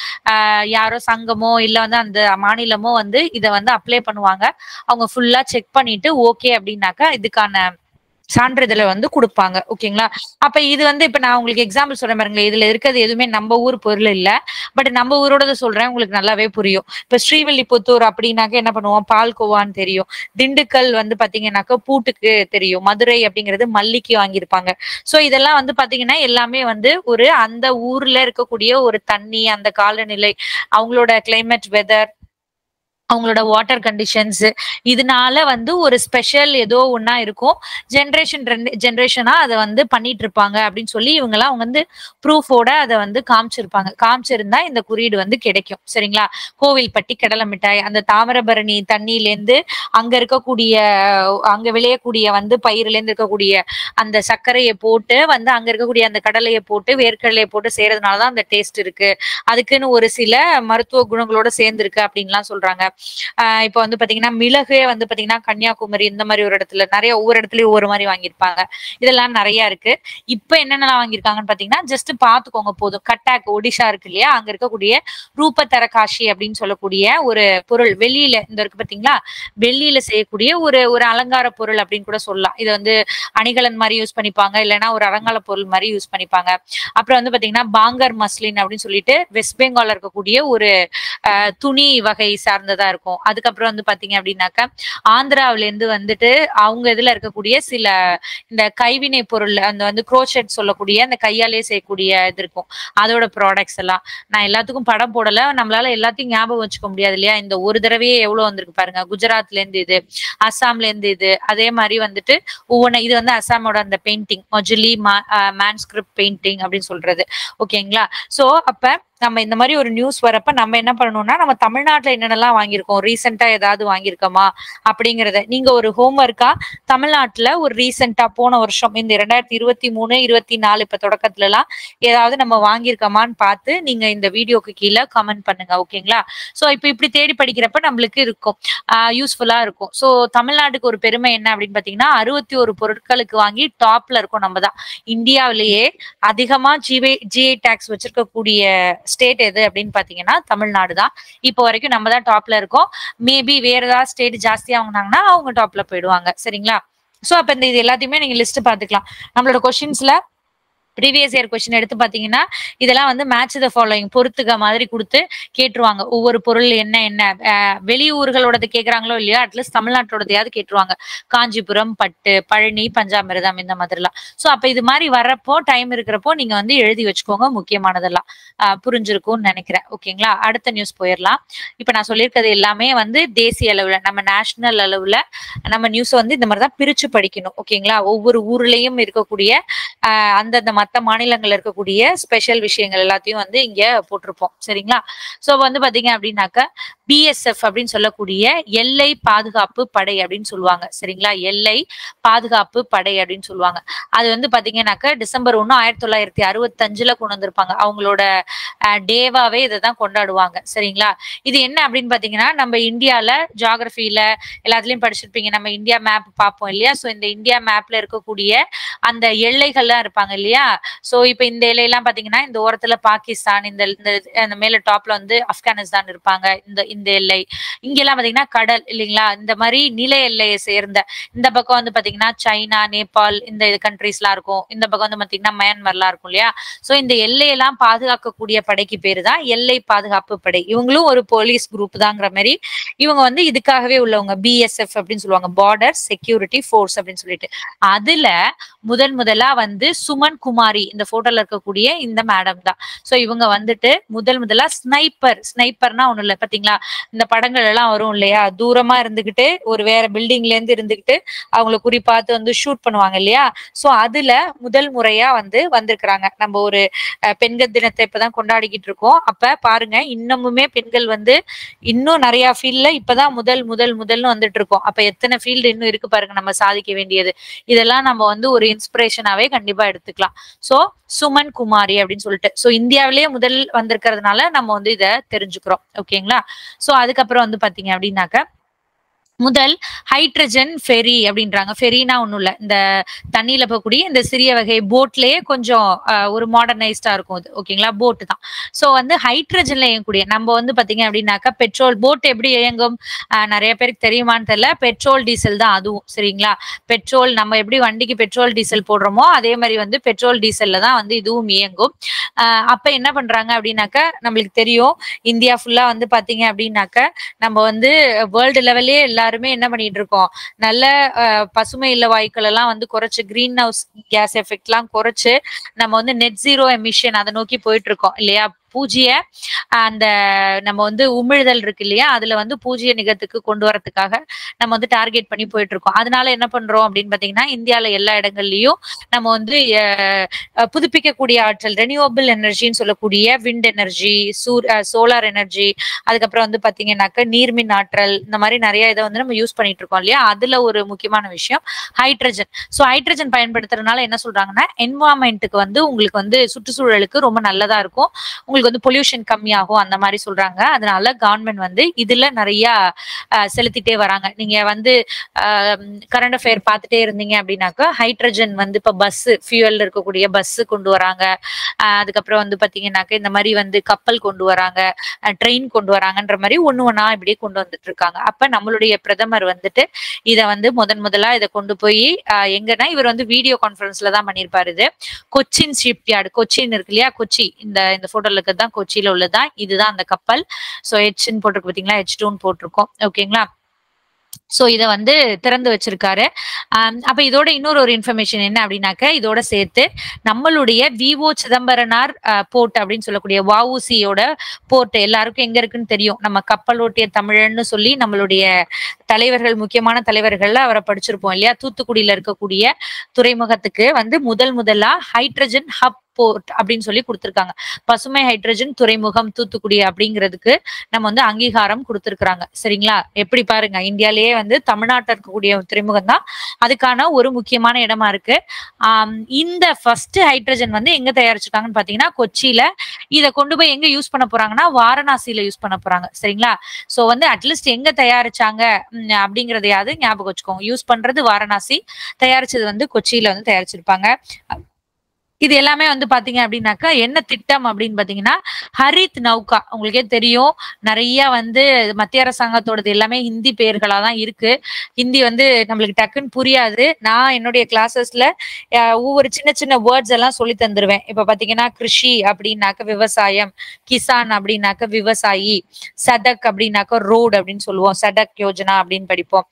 ஆஹ் யாரோ சங்கமோ இல்ல வந்து அந்த மாநிலமோ வந்து இதை வந்து அப்ளை பண்ணுவாங்க அவங்க ஃபுல்லா செக் பண்ணிட்டு ஓகே அப்படின்னாக்கா இதுக்கான சான்றிதழை வந்து கொடுப்பாங்க ஓகேங்களா அப்ப இது வந்து இப்ப நான் உங்களுக்கு எக்ஸாம்பிள் சொல்றேன் பாருங்களேன் இதுல இருக்கிறது எதுவுமே நம்ம ஊர் பொருள் இல்ல பட் நம்ம ஊரோட சொல்றேன் உங்களுக்கு நல்லாவே புரியும் இப்ப ஸ்ரீவில்லிபுத்தூர் அப்படின்னாக்க என்ன பண்ணுவோம் பால்கோவான்னு தெரியும் திண்டுக்கல் வந்து பாத்தீங்கன்னாக்கா பூட்டுக்கு தெரியும் மதுரை அப்படிங்கிறது மல்லிக்கு வாங்கியிருப்பாங்க சோ இதெல்லாம் வந்து பாத்தீங்கன்னா எல்லாமே வந்து ஒரு அந்த ஊர்ல இருக்கக்கூடிய ஒரு தண்ணி அந்த காலநிலை அவங்களோட கிளைமேட் வெதர் அவங்களோட வாட்டர் கண்டிஷன்ஸ் இதனால வந்து ஒரு ஸ்பெஷல் ஏதோ ஒண்ணா இருக்கும் ஜென்ரேஷன் ஜென்ரேஷனா அதை வந்து பண்ணிட்டு இருப்பாங்க அப்படின்னு சொல்லி இவங்கெல்லாம் அவங்க வந்து ப்ரூஃபோட அதை வந்து காமிச்சிருப்பாங்க காமிச்சிருந்தா இந்த குறியீடு வந்து கிடைக்கும் சரிங்களா கோவில்பட்டி கடலை மிட்டாய் அந்த தாமிரபரணி தண்ணியிலேருந்து அங்க இருக்கக்கூடிய அங்க விளையக்கூடிய வந்து பயிர்ல இருந்து இருக்கக்கூடிய அந்த சர்க்கரையை போட்டு வந்து அங்க இருக்கக்கூடிய அந்த கடலையை போட்டு வேர்க்கடலையை போட்டு செய்யறதுனாலதான் அந்த டேஸ்ட் இருக்கு அதுக்குன்னு ஒரு சில மருத்துவ குணங்களோட சேர்ந்து இருக்கு அப்படின்லாம் சொல்றாங்க ஆஹ் இப்போ வந்து பாத்தீங்கன்னா மிளகே வந்து பாத்தீங்கன்னா கன்னியாகுமரி இந்த மாதிரி ஒரு இடத்துல நிறைய ஒவ்வொரு இடத்துலயும் ஒவ்வொரு மாதிரி வாங்கியிருப்பாங்க இதெல்லாம் நிறைய இருக்கு இப்ப என்னென்னலாம் வாங்கியிருக்காங்கன்னு பாத்தீங்கன்னா ஜஸ்ட் பாத்துக்கோங்க போதும் கட்டாக் ஒடிஷா இருக்கு இல்லையா அங்க இருக்கக்கூடிய ரூபதர காஷி அப்படின்னு சொல்லக்கூடிய ஒரு பொருள் வெளியில இந்த இருக்கு பாத்தீங்களா வெள்ளியில செய்யக்கூடிய ஒரு ஒரு அலங்கார பொருள் அப்படின்னு கூட சொல்லலாம் இது வந்து அணிகலன் மாதிரி யூஸ் பண்ணிப்பாங்க இல்லைன்னா ஒரு அலங்கார பொருள் மாதிரி யூஸ் பண்ணிப்பாங்க அப்புறம் வந்து பாத்தீங்கன்னா பாங்கர் மஸ்லின் அப்படின்னு சொல்லிட்டு வெஸ்ட் பெங்கால்ல இருக்கக்கூடிய ஒரு அஹ், துணி வகை சார்ந்ததா இருக்கும் அதுக்கப்புறம் வந்து பாத்தீங்க அப்படின்னாக்கா ஆந்திராவில இருந்து வந்துட்டு அவங்க இதுல இருக்கக்கூடிய சில இந்த கைவினை பொருள் அந்த வந்து குரோஷெட் சொல்லக்கூடிய அந்த கையாலே செய்யக்கூடிய இது இருக்கும் அதோட ப்ராடக்ட்ஸ் எல்லாம் நான் எல்லாத்துக்கும் படம் போடல நம்மளால எல்லாத்தையும் ஞாபகம் வச்சுக்க முடியாது இல்லையா இந்த ஒரு தடவையே எவ்வளவு வந்திருக்கு பாருங்க குஜராத்ல இருந்து இது அஸ்ஸாம்ல இருந்து இது அதே மாதிரி வந்துட்டு ஒவ்வொன்று இது வந்து அஸ்ஸாமோட அந்த பெயிண்டிங் மொஜிலி மேன்ஸ்கிரிப்ட் பெயிண்டிங் அப்படின்னு சொல்றது ஓகேங்களா சோ அப்ப நம்ம இந்த மாதிரி ஒரு நியூஸ் வரப்ப நம்ம என்ன பண்ணணும்னா நம்ம தமிழ்நாட்டுல என்னென்னலாம் வாங்கியிருக்கோம் ரீசெண்டா ஏதாவது வாங்கியிருக்கோமா அப்படிங்கறத நீங்க ஒரு ஹோம்ஒர்க்கா தமிழ்நாட்டுல ஒரு ரீசெண்டா போன வருஷம் இந்த ரெண்டாயிரத்தி இருபத்தி மூணு இருபத்தி நாலு இப்ப தொடக்கத்துல எல்லாம் ஏதாவது நம்ம வாங்கியிருக்கோமான்னு பார்த்து நீங்க இந்த வீடியோக்கு கீழே கமெண்ட் பண்ணுங்க ஓகேங்களா சோ இப்ப இப்படி தேடி படிக்கிறப்ப நம்மளுக்கு இருக்கும் யூஸ்ஃபுல்லா இருக்கும் சோ தமிழ்நாட்டுக்கு ஒரு பெருமை என்ன அப்படின்னு பாத்தீங்கன்னா அறுபத்தி ஒரு பொருட்களுக்கு வாங்கி டாப்ல இருக்கும் நம்ம தான் இந்தியாவிலேயே அதிகமா ஜிவே ஜிஐ டாக்ஸ் வச்சிருக்கக்கூடிய ஸ்டேட் எது அப்படின்னு பாத்தீங்கன்னா தமிழ்நாடு தான் இப்போ வரைக்கும் நம்ம தான் டாப்ல இருக்கோம் மேபி வேற ஏதாவது ஸ்டேட் ஜாஸ்தியா வாங்கினாங்கன்னா அவங்க டாப்ல போயிடுவாங்க சரிங்களா சோ அப்ப இந்த இது எல்லாத்தையுமே நீங்க லிஸ்ட் பாத்துக்கலாம் நம்மளோட கொஸ்டின்ஸ்ல ப்ரீவியஸ் இயர் கொஸ்டின் எடுத்து பாத்தீங்கன்னா இதெல்லாம் வந்து மேட்ச் த ஃபாலோயிங் பொறுத்துக்க மாதிரி கொடுத்து கேட்டுருவாங்க ஒவ்வொரு பொருள் என்ன என்ன அஹ் வெளியூர்களோடது கேக்குறாங்களோ இல்லையா அட்லீஸ்ட் தமிழ்நாட்டோடதையாவது கேட்டுருவாங்க காஞ்சிபுரம் பட்டு பழனி பஞ்சாமிர்தம் இந்த மாதிரிலாம் சோ அப்ப இது மாதிரி வர்றப்போ டைம் இருக்கிறப்போ நீங்க வந்து எழுதி வச்சுக்கோங்க முக்கியமானதெல்லாம் அஹ் புரிஞ்சிருக்கும்னு நினைக்கிறேன் ஓகேங்களா அடுத்த நியூஸ் போயிடலாம் இப்ப நான் சொல்லியிருக்கிறது எல்லாமே வந்து தேசிய அளவுல நம்ம நேஷனல் அளவுல நம்ம நியூஸ் வந்து இந்த மாதிரி தான் பிரிச்சு படிக்கணும் ஓகேங்களா ஒவ்வொரு ஊர்லயும் இருக்கக்கூடிய ஆஹ் அந்தந்த மத்த மாநிலங்கள்ல இருக்கக்கூடிய ஸ்பெஷல் விஷயங்கள் எல்லாத்தையும் வந்து இங்க போட்டிருப்போம் சரிங்களா சோ வந்து பாத்தீங்க அப்படின்னாக்க பிஎஸ்எஃப் அப்படின்னு சொல்லக்கூடிய எல்லை பாதுகாப்பு படை அப்படின்னு சொல்லுவாங்க சரிங்களா எல்லை பாதுகாப்பு படை அப்படின்னு சொல்லுவாங்க அது வந்து பாத்தீங்கன்னாக்க டிசம்பர் ஒண்ணு ஆயிரத்தி தொள்ளாயிரத்தி அறுபத்தஞ்சுல கொண்டு வந்திருப்பாங்க அவங்களோட டேவாவே இதை தான் கொண்டாடுவாங்க சரிங்களா இது என்ன அப்படின்னு பாத்தீங்கன்னா நம்ம இந்தியால ஜியாகிரபில எல்லாத்துலயும் படிச்சிருப்பீங்க நம்ம இந்தியா மேப் பார்ப்போம் இல்லையா சோ இந்த இந்தியா மேப்ல இருக்கக்கூடிய அந்த எல்லைகள்லாம் இருப்பாங்க இல்லையா சோ இப்ப இந்த எல்லையெல்லாம் பாத்தீங்கன்னா இந்த ஓரத்துல பாகிஸ்தான் இந்த இந்த அந்த மேல டாப்ல வந்து ஆப்கானிஸ்தான் இருப்பாங்க இந்த இந்த எல்லை இங்கெல்லாம் பாத்தீங்கன்னா கடல் இல்லைங்களா இந்த மாதிரி நில எல்லையை சேர்ந்த இந்த பக்கம் வந்து பாத்தீங்கன்னா சைனா நேபாள் இந்த கண்ட்ரிஸ் எல்லாம் இருக்கும் இந்த பக்கம் வந்து பாத்தீங்கன்னா மயன்மார்லாம் இருக்கும் இல்லையா சோ இந்த எல்லையெல்லாம் பாதுகாக்கக்கூடிய படைக்கு பேரு தான் எல்லை பாதுகாப்பு படை இவங்களும் ஒரு போலீஸ் குரூப் தாங்கிற மாதிரி இவங்க வந்து இதுக்காகவே உள்ளவங்க பிஎஸ்எஃப் அப்படின்னு சொல்லுவாங்க பார்டர் செக்யூரிட்டி ஃபோர்ஸ் அப்படின்னு சொல்லிட்டு அதுல முதன் முதலா வந்து சுமன் குமாரி இந்த போட்டோல இருக்கக்கூடிய இந்த மேடம் தான் சோ இவங்க வந்துட்டு முதல் முதலா ஸ்னைப்பர் ஸ்னைப்பர்னா ஒண்ணு இல்ல பாத்தீங்களா இந்த படங்கள் எல்லாம் வரும் இல்லையா தூரமா இருந்துகிட்டு ஒரு வேற பில்டிங்ல இருந்து இருந்துகிட்டு அவங்கள குறிப்பாத்து வந்து ஷூட் பண்ணுவாங்க இல்லையா சோ அதுல முதல் முறையா வந்து வந்திருக்கிறாங்க நம்ம ஒரு அஹ், பெண்கள் தினத்தை இப்பதான் கொண்டாடிக்கிட்டு இருக்கோம் அப்ப பாருங்க இன்னமுமே பெண்கள் வந்து இன்னும் நிறைய ஃபீல்ட்ல இப்பதான் முதல் முதல் முதல்னு வந்துட்டு இருக்கோம் அப்ப எத்தனை ஃபீல்டு இன்னும் இருக்கு பாருங்க நம்ம சாதிக்க வேண்டியது இதெல்லாம் நம்ம வந்து ஒரு இன்ஸ்பிரேஷனாவே கண்டிப்பா எடுத்துக்கலாம் சோ சுமன் குமாரி அப்படின்னு சொல்லிட்டு சோ இந்தியாவிலேயே முதல் வந்திருக்கிறதுனால நம்ம வந்து இத தெரிஞ்சுக்கிறோம் ஓகேங்களா சோ அதுக்கப்புறம் வந்து பாத்தீங்க அப்படின்னாக்க முதல் ஹைட்ரஜன் ஃபெரி அப்படின்றாங்க ஃபெரினா ஒண்ணும் இல்ல இந்த தண்ணியில போகக்கூடிய இந்த சிறிய வகை போட்லயே கொஞ்சம் அஹ், ஒரு மாடர்னைஸ்டா இருக்கும் இது ஓகேங்களா போட் தான் சோ வந்து ஹைட்ரஜன்ல இயங்கக்கூடிய நம்ம வந்து பாத்தீங்க அப்படின்னாக்கா பெட்ரோல் போட் எப்படி இயங்கும் அஹ், நிறைய பேருக்கு தெரியுமான்னு தெரியல பெட்ரோல் டீசல் தான் அதுவும் சரிங்களா பெட்ரோல் நம்ம எப்படி வண்டிக்கு பெட்ரோல் டீசல் போடுறோமோ அதே மாதிரி வந்து பெட்ரோல் டீசல்ல தான் வந்து இதுவும் இயங்கும் அஹ், அப்ப என்ன பண்றாங்க அப்படின்னாக்க நம்மளுக்கு தெரியும் இந்தியா ஃபுல்லா வந்து பாத்தீங்க அப்படின்னாக்க நம்ம வந்து வேர்ல்டு லெவல்லே எல்லாருமே என்ன பண்ணிட்டு இருக்கோம் நல்ல அஹ், பசுமை இல்ல வாயுக்கள் எல்லாம் வந்து குறைச்சு கிரீன் ஹவுஸ் கேஸ் எஃபெக்ட் எல்லாம் குறைச்சு நம்ம வந்து நெட் ஜீரோ எமிஷன் அதை நோக்கி போயிட்டு இருக்கோம் இல்லையா பூஜ்ய அந்த நம்ம வந்து உமிழ்தல் இருக்கு இல்லையா அதுல வந்து பூஜ்ய நிகத்துக்கு கொண்டு வரதுக்காக நம்ம வந்து டார்கெட் பண்ணி போயிட்டு இருக்கோம் அதனால என்ன பண்றோம் அப்படின்னு பாத்தீங்கன்னா இந்தியால எல்லா இடங்கள்லயும் நம்ம வந்து அஹ், அஹ், புதுப்பிக்கக்கூடிய ஆற்றல் ரெனியூவபிள் எனர்ஜின்னு சொல்லக்கூடிய விண்ட் எனர்ஜி சூர் சோலார் எனர்ஜி அதுக்கப்புறம் வந்து பாத்தீங்கன்னாக்க நீர்மின் ஆற்றல் இந்த மாதிரி நிறைய இதை வந்து நம்ம யூஸ் பண்ணிட்டு இருக்கோம் இல்லையா அதுல ஒரு முக்கியமான விஷயம் ஹைட்ரஜன் ஸோ ஹைட்ரஜன் பயன்படுத்துறதுனால என்ன சொல்றாங்கன்னா என்வாயன்மெண்ட்டுக்கு வந்து உங்களுக்கு வந்து சுற்றுச்சூழலுக்கு ரொம்ப நல்லதா இருக்கும் உங்களுக்கு வந்து பொல்யூஷன் கம்மியாகும் அந்த மாதிரி சொல்றாங்க அதனால கவர்மெண்ட் வந்து இதுல நிறைய அஹ், செலுத்திட்டே வராங்க நீங்க வந்து கரண்ட் அஃபேர் பார்த்துட்டே இருந்தீங்க அப்படின்னாக்கா ஹைட்ரஜன் வந்து இப்ப பஸ் ஃபியூவல் இருக்கக்கூடிய பஸ் கொண்டு வராங்க அஹ், அதுக்கப்புறம் வந்து பாத்தீங்கன்னாக்க இந்த மாதிரி வந்து கப்பல் கொண்டு வராங்க ட்ரெயின் கொண்டு வராங்கன்ற மாதிரி ஒண்ணு ஒண்ணா இப்படியே கொண்டு வந்துட்டு இருக்காங்க அப்ப நம்மளுடைய பிரதமர் வந்துட்டு இத வந்து முதன் முதலா இதை கொண்டு போய் ஆஹ், எங்கன்னா இவர் வந்து வீடியோ கான்ஃபரன்ஸ்ல தான் பண்ணியிருப்பாரு இது கொச்சின் ஷிப்யார்டு கொச்சின் இருக்கு இல்லையா கொச்சி இந்த இந்த போட்டோல இருக்கிறது தான் கொச்சியில உள்ளதுதான் இதுதான் அந்த கப்பல் சோ ஹெச்ன்னு போட்டிருக்கு பாத்தீங்களா ஹெச் டூன்னு போட்டிருக்கோம் ஓகேங்களா சோ இத வந்து திறந்து வச்சிருக்காரு ஆம், அப்ப இதோட இன்னொரு ஒரு இன்ஃபர்மேஷன் என்ன அப்படின்னாக்க இதோட சேர்த்து நம்மளுடைய விவோ சிதம்பரனார் போர்ட் அப்படின்னு சொல்லக்கூடிய வஉசியோட போர்ட் எல்லாருக்கும் எங்க இருக்குன்னு தெரியும் நம்ம கப்பல் ஓட்டிய தமிழன்னு சொல்லி நம்மளுடைய தலைவர்கள் முக்கியமான தலைவர்கள்ல அவரை படிச்சிருப்போம் இல்லையா தூத்துக்குடியில இருக்கக்கூடிய துறைமுகத்துக்கு வந்து முதல் முதலா ஹைட்ரஜன் ஹப் போர்ட் அப்படின்னு சொல்லி கொடுத்திருக்காங்க பசுமை ஹைட்ரஜன் துறைமுகம் தூத்துக்குடி அப்படிங்கிறதுக்கு நம்ம வந்து அங்கீகாரம் கொடுத்திருக்கிறாங்க சரிங்களா எப்படி பாருங்க இந்தியாலேயே வந்து தமிழ்நாட்டில் இருக்கக்கூடிய துறைமுகம் தான் அதுக்கான ஒரு முக்கியமான இடமா இருக்கு ஆம், இந்த ஃபர்ஸ்ட் ஹைட்ரஜன் வந்து எங்க தயாரிச்சிருக்காங்கன்னு பாத்தீங்கன்னா கொச்சியில இத கொண்டு போய் எங்க யூஸ் பண்ண போறாங்கன்னா வாரணாசியில யூஸ் பண்ண போறாங்க சரிங்களா சோ வந்து அட்லீஸ்ட் எங்க தயாரிச்சாங்க ம், அப்படிங்கறதையாவது ஞாபகம் வச்சுக்கோங்க யூஸ் பண்றது வாரணாசி தயாரிச்சது வந்து கொச்சியில வந்து தயாரிச்சிருப்பாங்க இது எல்லாமே வந்து பாத்தீங்க அப்படின்னாக்கா என்ன திட்டம் அப்படின்னு பாத்தீங்கன்னா ஹரித் நௌகா உங்களுக்கே தெரியும் நிறைய வந்து மத்திய அரசாங்கத்தோடது எல்லாமே ஹிந்தி பெயர்களா தான் இருக்கு ஹிந்தி வந்து நம்மளுக்கு டக்குன்னு புரியாது நான் என்னுடைய கிளாஸஸ்ல ஒவ்வொரு சின்ன சின்ன வேர்ட்ஸ் எல்லாம் சொல்லி தந்துருவேன் இப்ப பாத்தீங்கன்னா கிருஷி அப்படின்னாக்க விவசாயம் கிசான் அப்படின்னாக்க விவசாயி சதக் அப்படின்னாக்க ரோடு அப்படின்னு சொல்லுவோம் சடக் யோஜனா அப்படின்னு படிப்போம்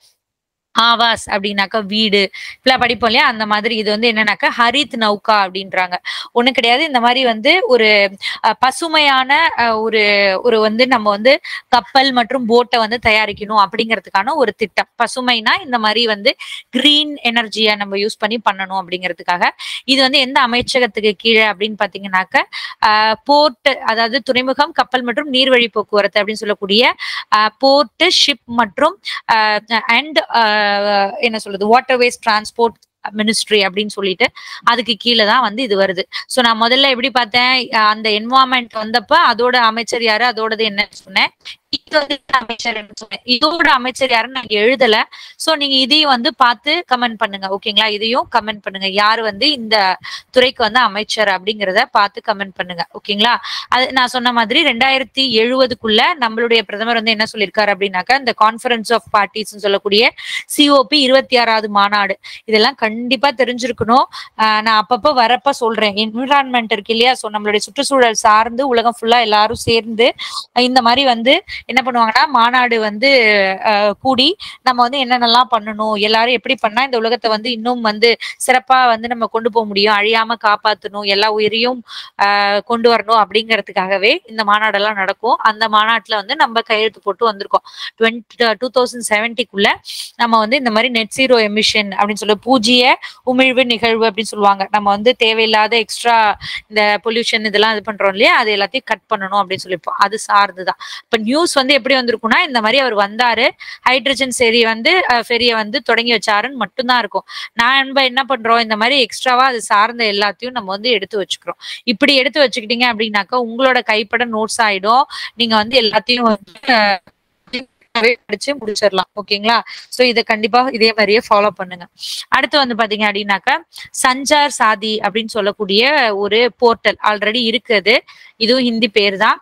ஆவாஸ் அப்படின்னாக்கா வீடு இப்பெல்லாம் படிப்போம் இல்லையா அந்த மாதிரி இது வந்து என்னன்னாக்கா ஹரித் நௌகா அப்படின்றாங்க ஒண்ணு கிடையாது இந்த மாதிரி வந்து ஒரு அஹ், பசுமையான அஹ், ஒரு ஒரு வந்து நம்ம வந்து கப்பல் மற்றும் போட்டை வந்து தயாரிக்கணும் அப்படிங்கிறதுக்கான ஒரு திட்டம் பசுமைனா இந்த மாதிரி வந்து கிரீன் எனர்ஜியை நம்ம யூஸ் பண்ணி பண்ணணும் அப்படிங்கிறதுக்காக இது வந்து எந்த அமைச்சகத்துக்கு கீழே அப்படின்னு பாத்தீங்கன்னாக்க போர்ட் அதாவது துறைமுகம் கப்பல் மற்றும் நீர்வழி போக்குவரத்து அப்படின்னு சொல்லக்கூடிய போர்ட் ஷிப் மற்றும் அண்ட் என்ன சொல்றது வாட்டர்வேஸ் டிரான்ஸ்போர்ட் மினிஸ்ட்ரி அப்படின்னு சொல்லிட்டு அதுக்கு கீழே தான் வந்து இது வருது சோ நான் முதல்ல எப்படி பார்த்தேன் அஹ் அந்த என்வாயன்மெண்ட் வந்தப்ப அதோட அமைச்சர் யாரு அதோடது என்னன்னு சொன்னேன் இது வந்து என்ன அமைச்சர் என்ன சொன்னேன் இதோட அமைச்சர் யாருன்னு நான் எழுதல சோ நீங்க இதையும் வந்து பார்த்து கமெண்ட் பண்ணுங்க ஓகேங்களா இதையும் கமெண்ட் பண்ணுங்க யாரு வந்து இந்த துறைக்கு வந்து அமைச்சர் அப்படிங்கறத பார்த்து கமெண்ட் பண்ணுங்க ஓகேங்களா அது நான் சொன்ன மாதிரி ரெண்டாயிரத்தி எழுபதுக்குள்ள நம்மளுடைய பிரதமர் வந்து என்ன சொல்லியிருக்காரு அப்படின்னாக்கா இந்த கான்ஃபரன்ஸ் ஆஃப் பார்ட்டிஸ் சொல்லக்கூடிய சிஓபி இருபத்தி ஆறாவது மாநாடு இதெல்லாம் கண்டிப்பா தெரிஞ்சிருக்கணும் ஆஹ் நான் அப்பப்ப வரப்ப சொல்றேன் என்விரான்மெண்ட் இருக்கு இல்லையா சோ நம்மளுடைய சுற்றுச்சூழல் சார்ந்து உலகம் ஃபுல்லா எல்லாரும் சேர்ந்து இந்த மாதிரி வந்து என்ன பண்ணுவாங்கன்னா மாநாடு வந்து ஆஹ் கூடி நம்ம வந்து என்னென்னலாம் பண்ணணும் எல்லாரும் எப்படி பண்ணா இந்த உலகத்தை வந்து இன்னும் வந்து சிறப்பா வந்து நம்ம கொண்டு போக முடியும் அழியாம காப்பாத்தணும் எல்லா உயிரையும் ஆஹ் கொண்டு வரணும் அப்படிங்கிறதுக்காகவே இந்த மாநாடெல்லாம் நடக்கும் அந்த மாநாட்டுல வந்து நம்ம கையெழுத்து போட்டு வந்திருக்கோம் டுவெண்ட்டி டூ தௌசண்ட் செவன்டிக்குள்ள நம்ம வந்து இந்த மாதிரி நெட் ஜீரோ எமிஷன் அப்படின்னு சொல்லி பூஜ்ஜிய உமிழ்வு நிகழ்வு அப்படின்னு சொல்லுவாங்க நம்ம வந்து தேவையில்லாத எக்ஸ்ட்ரா இந்த பொல்யூஷன் இதெல்லாம் இது பண்றோம் இல்லையா அது எல்லாத்தையும் கட் பண்ணணும் அப்படின்னு சொல்லிப்போம் அது சார்ந்துதான் இப்ப நியூஸ் வந்து எப்படி வந்திருக்கும்னா இந்த மாதிரி அவர் வந்தாரு ஹைட்ரஜன் செரி வந்து ஃபெரிய வந்து தொடங்கி வச்சாருன்னு மட்டும்தான் இருக்கும் நான் நம்ம என்ன பண்றோம் இந்த மாதிரி எக்ஸ்ட்ராவா அது சார்ந்த எல்லாத்தையும் நம்ம வந்து எடுத்து வச்சுக்கிறோம் இப்படி எடுத்து வச்சுக்கிட்டீங்க அப்படின்னாக்கா உங்களோட கைப்பட நோட்ஸ் ஆயிடும் நீங்க வந்து எல்லாத்தையும் வந்து அஹ், படிச்சு முடிச்சிடலாம் ஓகேங்களா சோ இதை கண்டிப்பா இதே மாதிரியே ஃபாலோ பண்ணுங்க அடுத்து வந்து பாத்தீங்க அப்படின்னாக்கா சஞ்சார் சாதி அப்படின்னு சொல்லக்கூடிய ஒரு போர்ட்டல் ஆல்ரெடி இருக்குது இதுவும் ஹிந்தி பேர் தான்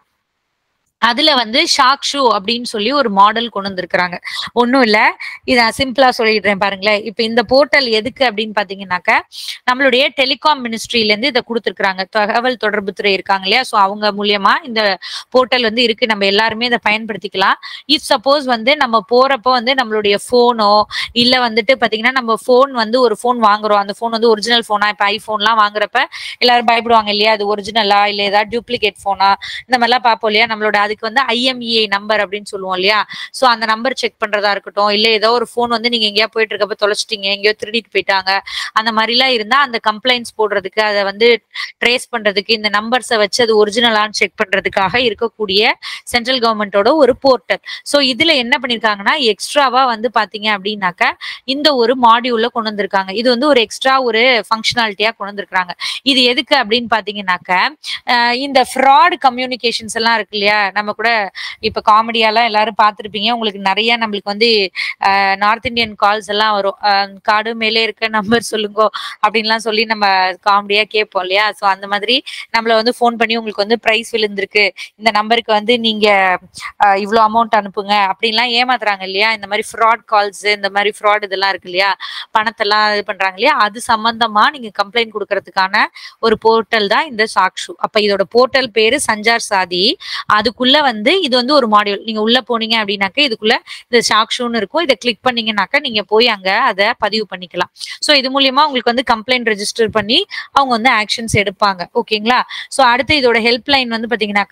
அதுல வந்து ஷாக்ஷு அப்படின்னு சொல்லி ஒரு மாடல் கொண்டு வந்திருக்கிறாங்க ஒண்ணும் இல்ல இத நான் சிம்பிளா சொல்லிடுறேன் பாருங்களேன் இப்ப இந்த போர்ட்டல் எதுக்கு அப்படின்னு பாத்தீங்கன்னாக்க நம்மளுடைய டெலிகாம் மினிஸ்ட்ரியில இருந்து இதை கொடுத்துருக்காங்க தகவல் தொடர்பு துறை இருக்காங்க இல்லையா சோ அவங்க மூலியமா இந்த போர்ட்டல் வந்து இருக்கு நம்ம எல்லாருமே இதை பயன்படுத்திக்கலாம் இஃப் சப்போஸ் வந்து நம்ம போறப்ப வந்து நம்மளுடைய போனோ இல்ல வந்துட்டு பாத்தீங்கன்னா நம்ம போன் வந்து ஒரு போன் வாங்குறோம் அந்த போன் வந்து ஒரிஜினல் போனா இப்ப ஐபோன்லாம் வாங்குறப்ப எல்லாரும் பயப்படுவாங்க இல்லையா அது ஒரிஜினலா இல்ல ஏதாவது டூப்ளிகேட் போனா இந்த மாதிரிலாம் பார்ப்போம் இல்லையா நம்மளோட அதுக்கு வந்து ஐஎம்இஐ நம்பர் அப்படின்னு சொல்லுவோம் இல்லையா சோ அந்த நம்பர் செக் பண்றதா இருக்கட்டும் இல்ல ஏதோ ஒரு போன் வந்து நீங்க எங்கேயா போயிட்டு இருக்கப்ப தொலைச்சிட்டீங்க எங்கேயோ திருடிட்டு போயிட்டாங்க அந்த மாதிரி எல்லாம் இருந்தா அந்த கம்ப்ளைண்ட்ஸ் போடுறதுக்கு அதை வந்து ட்ரேஸ் பண்றதுக்கு இந்த நம்பர்ஸை வச்சு அது ஒரிஜினலான்னு செக் பண்றதுக்காக இருக்கக்கூடிய சென்ட்ரல் கவர்மெண்டோட ஒரு போர்ட்டல் சோ இதுல என்ன பண்ணிருக்காங்கன்னா எக்ஸ்ட்ராவா வந்து பாத்தீங்க அப்படின்னாக்க இந்த ஒரு மாடியூல்ல கொண்டு வந்திருக்காங்க இது வந்து ஒரு எக்ஸ்ட்ரா ஒரு ஃபங்க்ஷனாலிட்டியா கொண்டு வந்திருக்காங்க இது எதுக்கு அப்படின்னு பாத்தீங்கன்னாக்க அஹ் இந்த ஃப்ராட் கம்யூனிகேஷன்ஸ் எல்லாம் இருக்கு இல்லையா நம்ம கூட இப்ப காமெடியாலாம் எல்லாரும் பார்த்திருப்பீங்க உங்களுக்கு நிறைய நம்மளுக்கு வந்து நார்த் இந்தியன் கால்ஸ் எல்லாம் வரும் அஹ் காடு மேலே இருக்க நம்பர் சொல்லுங்க அப்படின்லாம் சொல்லி நம்ம காமெடியா கேட்போம் இல்லையா சோ அந்த மாதிரி நம்மள வந்து ஃபோன் பண்ணி உங்களுக்கு வந்து பிரைஸ் விழுந்திருக்கு இந்த நம்பருக்கு வந்து நீங்க அஹ், இவ்வளவு அமௌண்ட் அனுப்புங்க அப்படின்லாம் ஏமாத்துறாங்க இல்லையா இந்த மாதிரி ஃப்ராட் கால்ஸ் இந்த மாதிரி ஃப்ராட் இதெல்லாம் இருக்கு இல்லையா பணத்தெல்லாம் இது பண்றாங்க இல்லையா அது சம்பந்தமா நீங்க கம்ப்ளைண்ட் கொடுக்கறதுக்கான ஒரு போர்ட்டல் தான் இந்த சாக்ஷு அப்ப இதோட போர்ட்டல் பேரு சஞ்சார் சாதி அதுக்குள்ள வந்து இது வந்து ஒரு மாடியூல் நீங்க உள்ள போனீங்க அப்படின்னாக்க இதுக்குள்ள இந்த சாக்ஷுன்னு இருக்கும் இதை கிளிக் பண்ணீங்கன்னாக்க நீங்க போய் அங்க அதை பதிவு பண்ணிக்கலாம் சோ இது மூலியமா உங்களுக்கு வந்து கம்ப்ளைண்ட் ரெஜிஸ்டர் பண்ணி அவங்க வந்து ஆக்ஷன்ஸ் எடுப்பாங்க ஓகேங்களா சோ அடுத்து இதோட ஹெல்ப் லைன் வந்து பாத்தீங்கன்னாக்க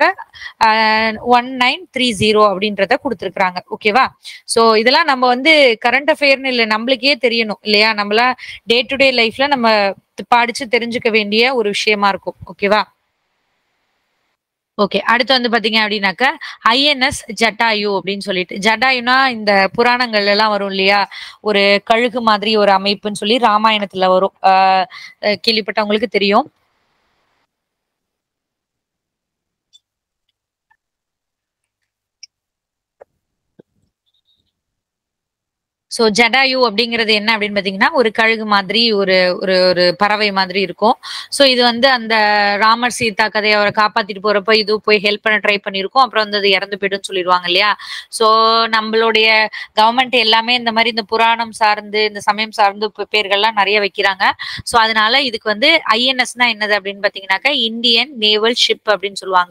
ஒன் நைன் த்ரீ ஜீரோ அப்படின்றத கொடுத்துருக்காங்க ஓகேவா சோ இதெல்லாம் நம்ம வந்து கரண்ட் அஃபேர்னு இல்லை நம்மளுக்கே தெரியணும் இல்லையா நம்மள டே டு டே லைஃப்ல நம்ம படிச்சு தெரிஞ்சுக்க வேண்டிய ஒரு விஷயமா இருக்கும் ஓகேவா ஓகே அடுத்து வந்து பாத்தீங்க அப்படின்னாக்க ஐஎன்எஸ் ஜட்டாயு அப்படின்னு சொல்லிட்டு ஜட்டாயுனா இந்த புராணங்கள்ல எல்லாம் வரும் இல்லையா ஒரு கழுகு மாதிரி ஒரு அமைப்புன்னு சொல்லி ராமாயணத்துல வரும் ஆஹ் அஹ் கேள்விப்பட்டவங்களுக்கு தெரியும் சோ ஜடாயு அப்படிங்கிறது என்ன அப்படின்னு பாத்தீங்கன்னா ஒரு கழுகு மாதிரி ஒரு ஒரு ஒரு பறவை மாதிரி இருக்கும் சோ இது வந்து அந்த ராமர் சீதா கதையை அவரை காப்பாத்திட்டு போறப்ப இது போய் ஹெல்ப் பண்ண ட்ரை பண்ணிருக்கும் அப்புறம் வந்து அது இறந்து போயிடும்னு சொல்லிடுவாங்க இல்லையா சோ நம்மளுடைய கவர்மெண்ட் எல்லாமே இந்த மாதிரி இந்த புராணம் சார்ந்து இந்த சமயம் சார்ந்து பே- பேர்கள்லாம் நிறைய வைக்கிறாங்க சோ அதனால இதுக்கு வந்து ஐஎன்எஸ்னா என்னது அப்படின்னு பாத்தீங்கன்னாக்கா இந்தியன் நேவல் ஷிப் அப்படின்னு சொல்லுவாங்க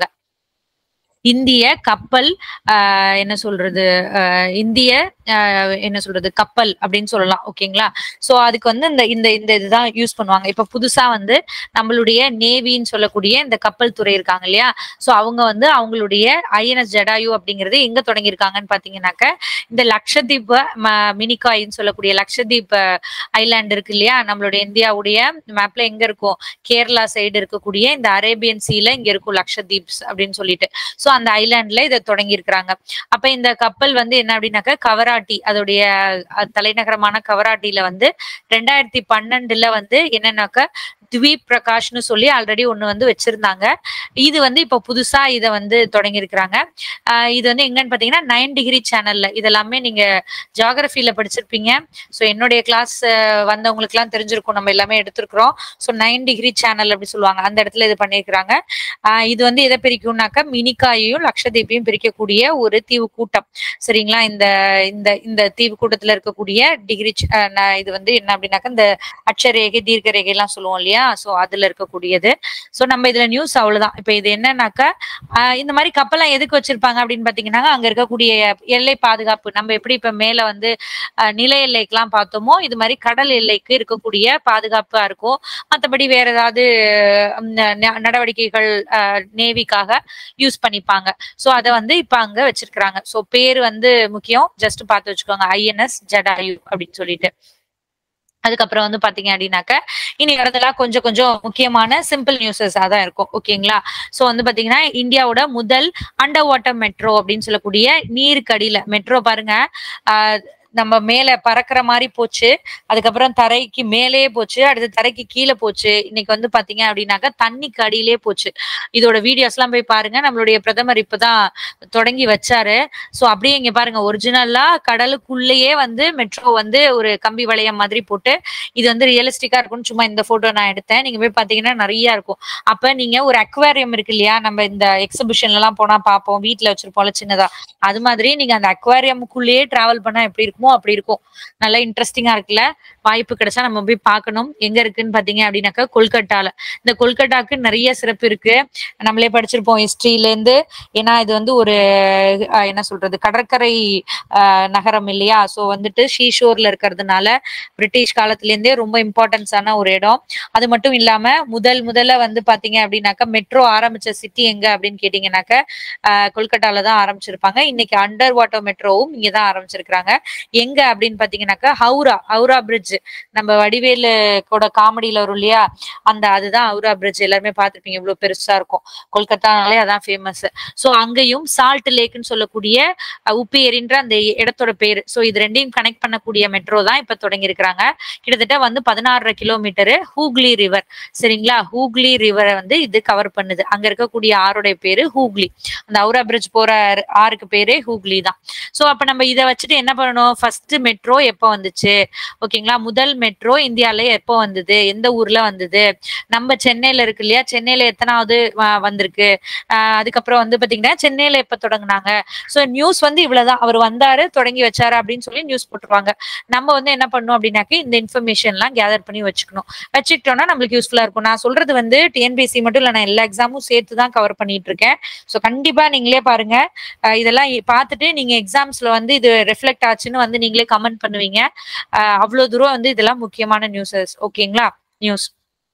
இந்திய கப்பல் ஆஹ் என்ன சொல்றது ஆஹ் இந்திய ஆஹ் என்ன சொல்றது கப்பல் அப்படின்னு சொல்லலாம் ஓகேங்களா சோ அதுக்கு வந்து இந்த இந்த இந்த இதுதான் யூஸ் பண்ணுவாங்க இப்ப புதுசா வந்து நம்மளுடைய நேவின்னு சொல்லக்கூடிய இந்த கப்பல் துறை இருக்காங்க இல்லையா சோ அவங்க வந்து அவங்களுடைய ஐஎன்எஸ் ஜடாயு அப்படிங்கிறது எங்க தொடங்கியிருக்காங்கன்னு பாத்தீங்கன்னாக்க இந்த லக்ஷதீப் ம- மினிகாயின்னு சொல்லக்கூடிய லக்ஷதீப் ஐலாண்ட் இருக்கு இல்லையா நம்மளுடைய இந்தியாவுடைய மேப்ல எங்க இருக்கும் கேரளா சைடு இருக்கக்கூடிய இந்த அரேபியன் சீல இங்க இருக்கும் லக்ஷதீப்ஸ் அப்படின்னு சொல்லிட்டு சோ அந்த ஐலாண்ட்ல இதை தொடங்கி இருக்கிறாங்க அப்ப இந்த கப்பல் வந்து என்ன அப்படின்னாக்கா கவராட்டி அதோடைய அஹ், தலைநகரமான கவராட்டில வந்து ரெண்டாயிரத்தி பன்னெண்டுல வந்து என்னன்னாக்கா த்வீப் பிரகாஷ்னு சொல்லி ஆல்ரெடி ஒண்ணு வந்து வச்சிருந்தாங்க இது வந்து இப்ப புதுசா இதை வந்து தொடங்கி இருக்கிறாங்க இது வந்து எங்கன்னு பாத்தீங்கன்னா நைன் டிகிரி சேனல்ல இதெல்லாமே நீங்க ஜியாகிரபில படிச்சிருப்பீங்க ஸோ என்னுடைய கிளாஸ் வந்தவங்களுக்கு எல்லாம் தெரிஞ்சிருக்கும் நம்ம எல்லாமே எடுத்திருக்கிறோம் ஸோ நைன் டிகிரி சேனல் அப்படி சொல்லுவாங்க அந்த இடத்துல இது பண்ணியிருக்கிறாங்க ஆஹ் இது வந்து எதை பிரிக்கும்னாக்கா மினிக்காயையும் லக்ஷதீப்பையும் பிரிக்கக்கூடிய ஒரு தீவு கூட்டம் சரிங்களா இந்த இந்த இந்த தீவு கூட்டத்துல இருக்கக்கூடிய டிகிரி இது வந்து என்ன அப்படின்னாக்கா இந்த அட்சரேகை தீர்க்க ரேகை எல்லாம் சொல்லுவோம் இல்லையா சோ அதுல இருக்கக்கூடியது சோ நம்ம இதுல நியூஸ் அவ்வளவுதான் இப்ப இது என்னன்னாக்கா ஆஹ் இந்த மாதிரி கப்பலாம் எதுக்கு வச்சிருப்பாங்க அப்படின்னு பாத்தீங்கன்னா அங்க இருக்கக்கூடிய எல்லை பாதுகாப்பு நம்ம எப்படி இப்ப மேல வந்து ஆஹ் நில எல்லைக்கெல்லாம் பார்த்தோமோ இது மாதிரி கடல் எல்லைக்கு இருக்கக்கூடிய பாதுகாப்பா இருக்கும் மத்தபடி வேற ஏதாவது உம், ந- நடவடிக்கைகள் நேவிக்காக யூஸ் பண்ணிப்பாங்க சோ அத வந்து இப்ப அங்க வச்சிருக்கிறாங்க சோ பேர் வந்து முக்கியம் ஜஸ்ட் பார்த்து வச்சுக்கோங்க ஐஎன்எஸ் ஜடாயு அப்படின்னு சொல்லிட்டு அதுக்கப்புறம் வந்து பாத்தீங்க அப்படின்னாக்க இனி வரதெல்லாம் கொஞ்சம் கொஞ்சம் முக்கியமான சிம்பிள் நியூஸஸா தான் இருக்கும் ஓகேங்களா சோ வந்து பாத்தீங்கன்னா இந்தியாவோட முதல் அண்டர் வாட்டர் மெட்ரோ அப்படின்னு சொல்லக்கூடிய நீருக்கடியில மெட்ரோ பாருங்க ஆஹ் நம்ம மேல பறக்கிற மாதிரி போச்சு அதுக்கப்புறம் தரைக்கு மேலேயே போச்சு அடுத்து தரைக்கு கீழே போச்சு இன்னைக்கு வந்து பாத்தீங்க அப்படின்னாக்கா தண்ணிக்கு அடியிலே போச்சு இதோட வீடியோஸ் எல்லாம் போய் பாருங்க நம்மளுடைய பிரதமர் இப்பதான் தொடங்கி வச்சாரு சோ அப்படியே இங்க பாருங்க ஒரிஜினலா கடலுக்குள்ளேயே வந்து மெட்ரோ வந்து ஒரு கம்பி வளையம் மாதிரி போட்டு இது வந்து ரியலிஸ்டிக்கா இருக்கும்னு சும்மா இந்த போட்டோ நான் எடுத்தேன் நீங்க போய் பாத்தீங்கன்னா நிறைய இருக்கும் அப்ப நீங்க ஒரு அக்வாரியம் இருக்கு இல்லையா நம்ம இந்த எக்ஸிபிஷன்ல எல்லாம் போனா பார்ப்போம் வீட்ல வச்சிருப்போம்ல சின்னதா அது மாதிரி நீங்க அந்த அக்வாரியமுக்குள்ளேயே டிராவல் பண்ணா எப்படி இருக்குமோ அப்படி இருக்கும் நல்லா இன்ட்ரெஸ்டிங்கா இருக்குல்ல வாய்ப்பு கிடைச்சா நம்ம போய் பார்க்கணும் எங்க இருக்குன்னு பாத்தீங்க அப்படின்னாக்கா கொல்கட்டால இந்த கொல்கட்டாக்கு நிறைய சிறப்பு இருக்கு நம்மளே படிச்சிருப்போம் ஹிஸ்டரியில இருந்து ஏன்னா இது வந்து ஒரு அஹ், என்ன சொல்றது கடற்கரை அஹ், நகரம் இல்லையா சோ வந்துட்டு ஷீஷோர்ல இருக்கிறதுனால பிரிட்டிஷ் காலத்துல இருந்தே ரொம்ப இம்பார்ட்டன்ஸான ஒரு இடம் அது மட்டும் இல்லாம முதல் முதல்ல வந்து பாத்தீங்க அப்படின்னாக்கா மெட்ரோ ஆரம்பிச்ச சிட்டி எங்க அப்படின்னு கேட்டீங்கன்னாக்க ஆஹ் கொல்கட்டால தான் ஆரம்பிச்சிருப்பாங்க இன்னைக்கு அண்டர் வாட்டர் மெட்ரோவும் இங்கதான் ஆரம்பிச்சிருக்காங்க எங்க அப்படின்னு பாத்தீங்கன்னாக்கா ஹவுரா ஹவுரா பிரிட்ஜ் நம்ம வடிவேலு கூட காமெடியில வரும் இல்லையா அந்த அதுதான் ஹவுரா பிரிட்ஜ் எல்லாருமே பார்த்திருப்பீங்க இவ்வளவு பெருசா இருக்கும் கொல்கத்தானாலே அதான் ஃபேமஸ் சோ அங்கேயும் சால்ட் லேக்னு சொல்லக்கூடிய அஹ், உப்பு ஏரின்ற அந்த இடத்தோட பேரு சோ இது ரெண்டையும் கனெக்ட் பண்ணக்கூடிய மெட்ரோ தான் இப்ப தொடங்கி இருக்கிறாங்க கிட்டத்தட்ட வந்து பதினாறரை கிலோமீட்டர் ஹூக்லி ரிவர் சரிங்களா ஹூக்லி ரிவரை வந்து இது கவர் பண்ணுது அங்க இருக்கக்கூடிய ஆறுடைய பேரு ஹூக்லி அந்த ஹவுரா பிரிட்ஜ் போற ஆறுக்கு பேரே ஹூக்லி தான் சோ அப்ப நம்ம இதை வச்சுட்டு என்ன பண்ணணும் ஃபர்ஸ்ட் மெட்ரோ எப்போ வந்துச்சு ஓகேங்களா முதல் மெட்ரோ இந்தியால எப்போ வந்தது எந்த ஊர்ல வந்தது நம்ம சென்னையில இருக்கு இல்லையா சென்னையில எத்தனாவது வ- வந்திருக்கு ஆஹ் அதுக்கப்புறம் வந்து பாத்தீங்கன்னா சென்னையில எப்ப தொடங்குனாங்க சோ நியூஸ் வந்து இவ்வளவுதான் அவர் வந்தாரு தொடங்கி வச்சாரு அப்படின்னு சொல்லி நியூஸ் போட்டுருவாங்க நம்ம வந்து என்ன பண்ணணும் அப்படின்னாக்க இந்த இன்ஃபர்மேஷன் எல்லாம் கேதர் பண்ணி வச்சுக்கணும் வச்சுக்கிட்டோம்னா நம்மளுக்கு யூஸ்ஃபுல்லா இருக்கும் நான் சொல்றது வந்து டிஎன்பிஎஸ்சி மட்டும் இல்ல நான் எல்லா எக்ஸாமும் சேர்த்து தான் கவர் பண்ணிட்டு இருக்கேன் சோ கண்டிப்பா நீங்களே பாருங்க அஹ் இதெல்லாம் இ- பார்த்துட்டு நீங்க எக்ஸாம்ஸ்ல வந்து இது ரெஃப்ளெக்ட் ஆச்சுன்னு வந்து நீங்களே கமெண்ட் பண்ணுவீங்க அஹ் அவ்வளவு தூரம் வந்து இதெல்லாம் முக்கியமான நியூஸஸ் ஓகேங்களா நியூஸ்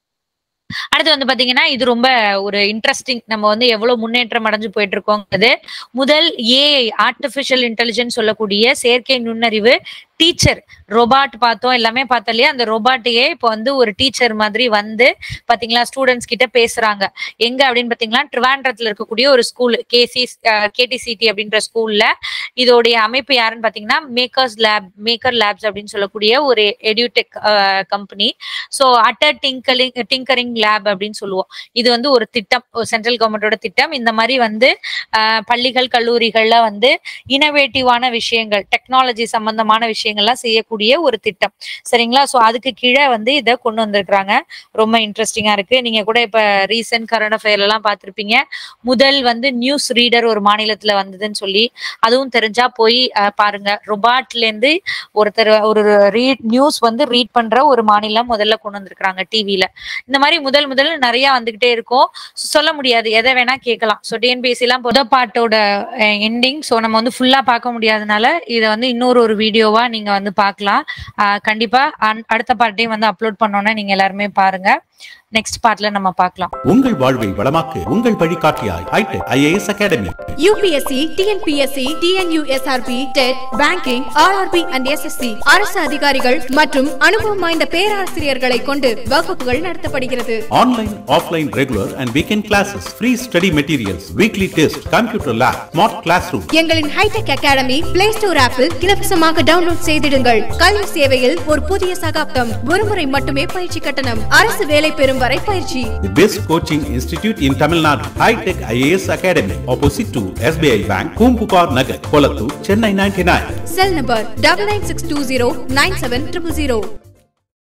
அடுத்து வந்து பாத்தீங்கன்னா இது ரொம்ப ஒரு இன்ட்ரெஸ்டிங் நம்ம வந்து எவ்வளவு முன்னேற்றம் அடைஞ்சு போயிட்டு இருக்கோங்கிறது முதல் ஏஐ ஆர்டிபிஷியல் இன்டெலிஜென்ஸ் சொல்லக்கூடிய செயற்கை நுண்ணறிவு டீச்சர் ரொபாட் பார்த்தோம் எல்லாமே பார்த்தோம் இல்லையா அந்த ரொபாட்டையே இப்போ வந்து ஒரு டீச்சர் மாதிரி வந்து பாத்தீங்களா ஸ்டூடெண்ட்ஸ் கிட்ட பேசுறாங்க எங்க அப்படின்னு பாத்தீங்கன்னா ட்ரிவாண்ட்ரத்துல இருக்கக்கூடிய ஒரு ஸ்கூல் கேசி கேடிசிடி அப்படின்ற ஸ்கூல்ல இதோடைய அமைப்பு யாருன்னு பாத்தீங்கன்னா மேக்கர்ஸ் லேப் மேக்கர் லேப்ஸ் அப்படின்னு சொல்லக்கூடிய ஒரு edutech company so Atal tinkering tinkering lab அப்படின்னு சொல்லுவோம் இது வந்து ஒரு திட்டம் சென்ட்ரல் கவர்மெண்டோட திட்டம் இந்த மாதிரி வந்து அஹ், பள்ளிகள் கல்லூரிகள்ல வந்து இனோவேட்டிவான விஷயங்கள் டெக்னாலஜி சம்பந்தமான விஷயங்கள்லாம் செய்யக்கூடிய ஒரு திட்டம் சரிங்களா ஸோ அதுக்கு கீழே வந்து இதை கொண்டு வந்திருக்கிறாங்க ரொம்ப இன்ட்ரெஸ்டிங்கா இருக்கு நீங்க கூட இப்ப ரீசெண்ட் கரண்ட் அஃபேர்ல எல்லாம் பார்த்திருப்பீங்க முதல் வந்து நியூஸ் ரீடர் ஒரு மாநிலத்துல வந்ததுன்னு சொல்லி அதுவும் தெரிஞ்சா போய் அஹ், பாருங்க ரொபாட்ல இருந்து ஒருத்தர் ஒரு ரீட் நியூஸ் வந்து ரீட் பண்ற ஒரு மாநிலம் முதல்ல கொண்டு வந்திருக்கிறாங்க டிவில இந்த மாதிரி முதல் முதல் நிறைய வந்துகிட்டே இருக்கும் So, சொல்ல முடியாது எதை வேணா கேட்கலாம் ஸோ டிஎன்பிஎஸ்சி எல்லாம் புத பாட்டோட எண்டிங் ஸோ நம்ம வந்து ஃபுல்லா பார்க்க முடியாதனால இதை வந்து இன்னொரு ஒரு வீடியோவா நீங்க வந்து பார்க்கலாம் அஹ், கண்டிப்பா அன்- அடுத்த பார்ட்டையும் வந்து அப்லோட் பண்ணோன்னே நீங்க எல்லாருமே பாருங்க நெக்ஸ்ட் பார்ட்ல நம்ம பார்க்கலாம் உங்கள் வாழ்வை வளமாக்கு உங்கள் வழிகாட்டியாய் hitech IAS academy UPSC TNPSC TNUSRB TET banking RRB and SSC அரசு அதிகாரிகள் மற்றும் அனுபவம் வாய்ந்த பேராசிரியர்களை கொண்டு வகுப்புகள் நடத்தப்படுகிறது online offline regular and weekend classes free study materials weekly test computer lab smart classroom எங்களின் ஹைடெக் அகாடமி பிளே ஸ்டோர் ஆப்பில் இலவசமாக டவுன்லோட் செய்திடுங்கள் கல்வி சேவையில் ஒரு புதிய சகாப்தம் ஒருமுறை மட்டுமே பயிற்சி கட்டணம் அரசு வேலை பெறும் வரை பயிற்சி The best coaching institute in Tamil Nadu, High Tech IAS Academy, opposite to SBI Bank, Kumpupar Nagar, Kolattur, Chennai 99. Cell number double nine six two zero nine seven triple zero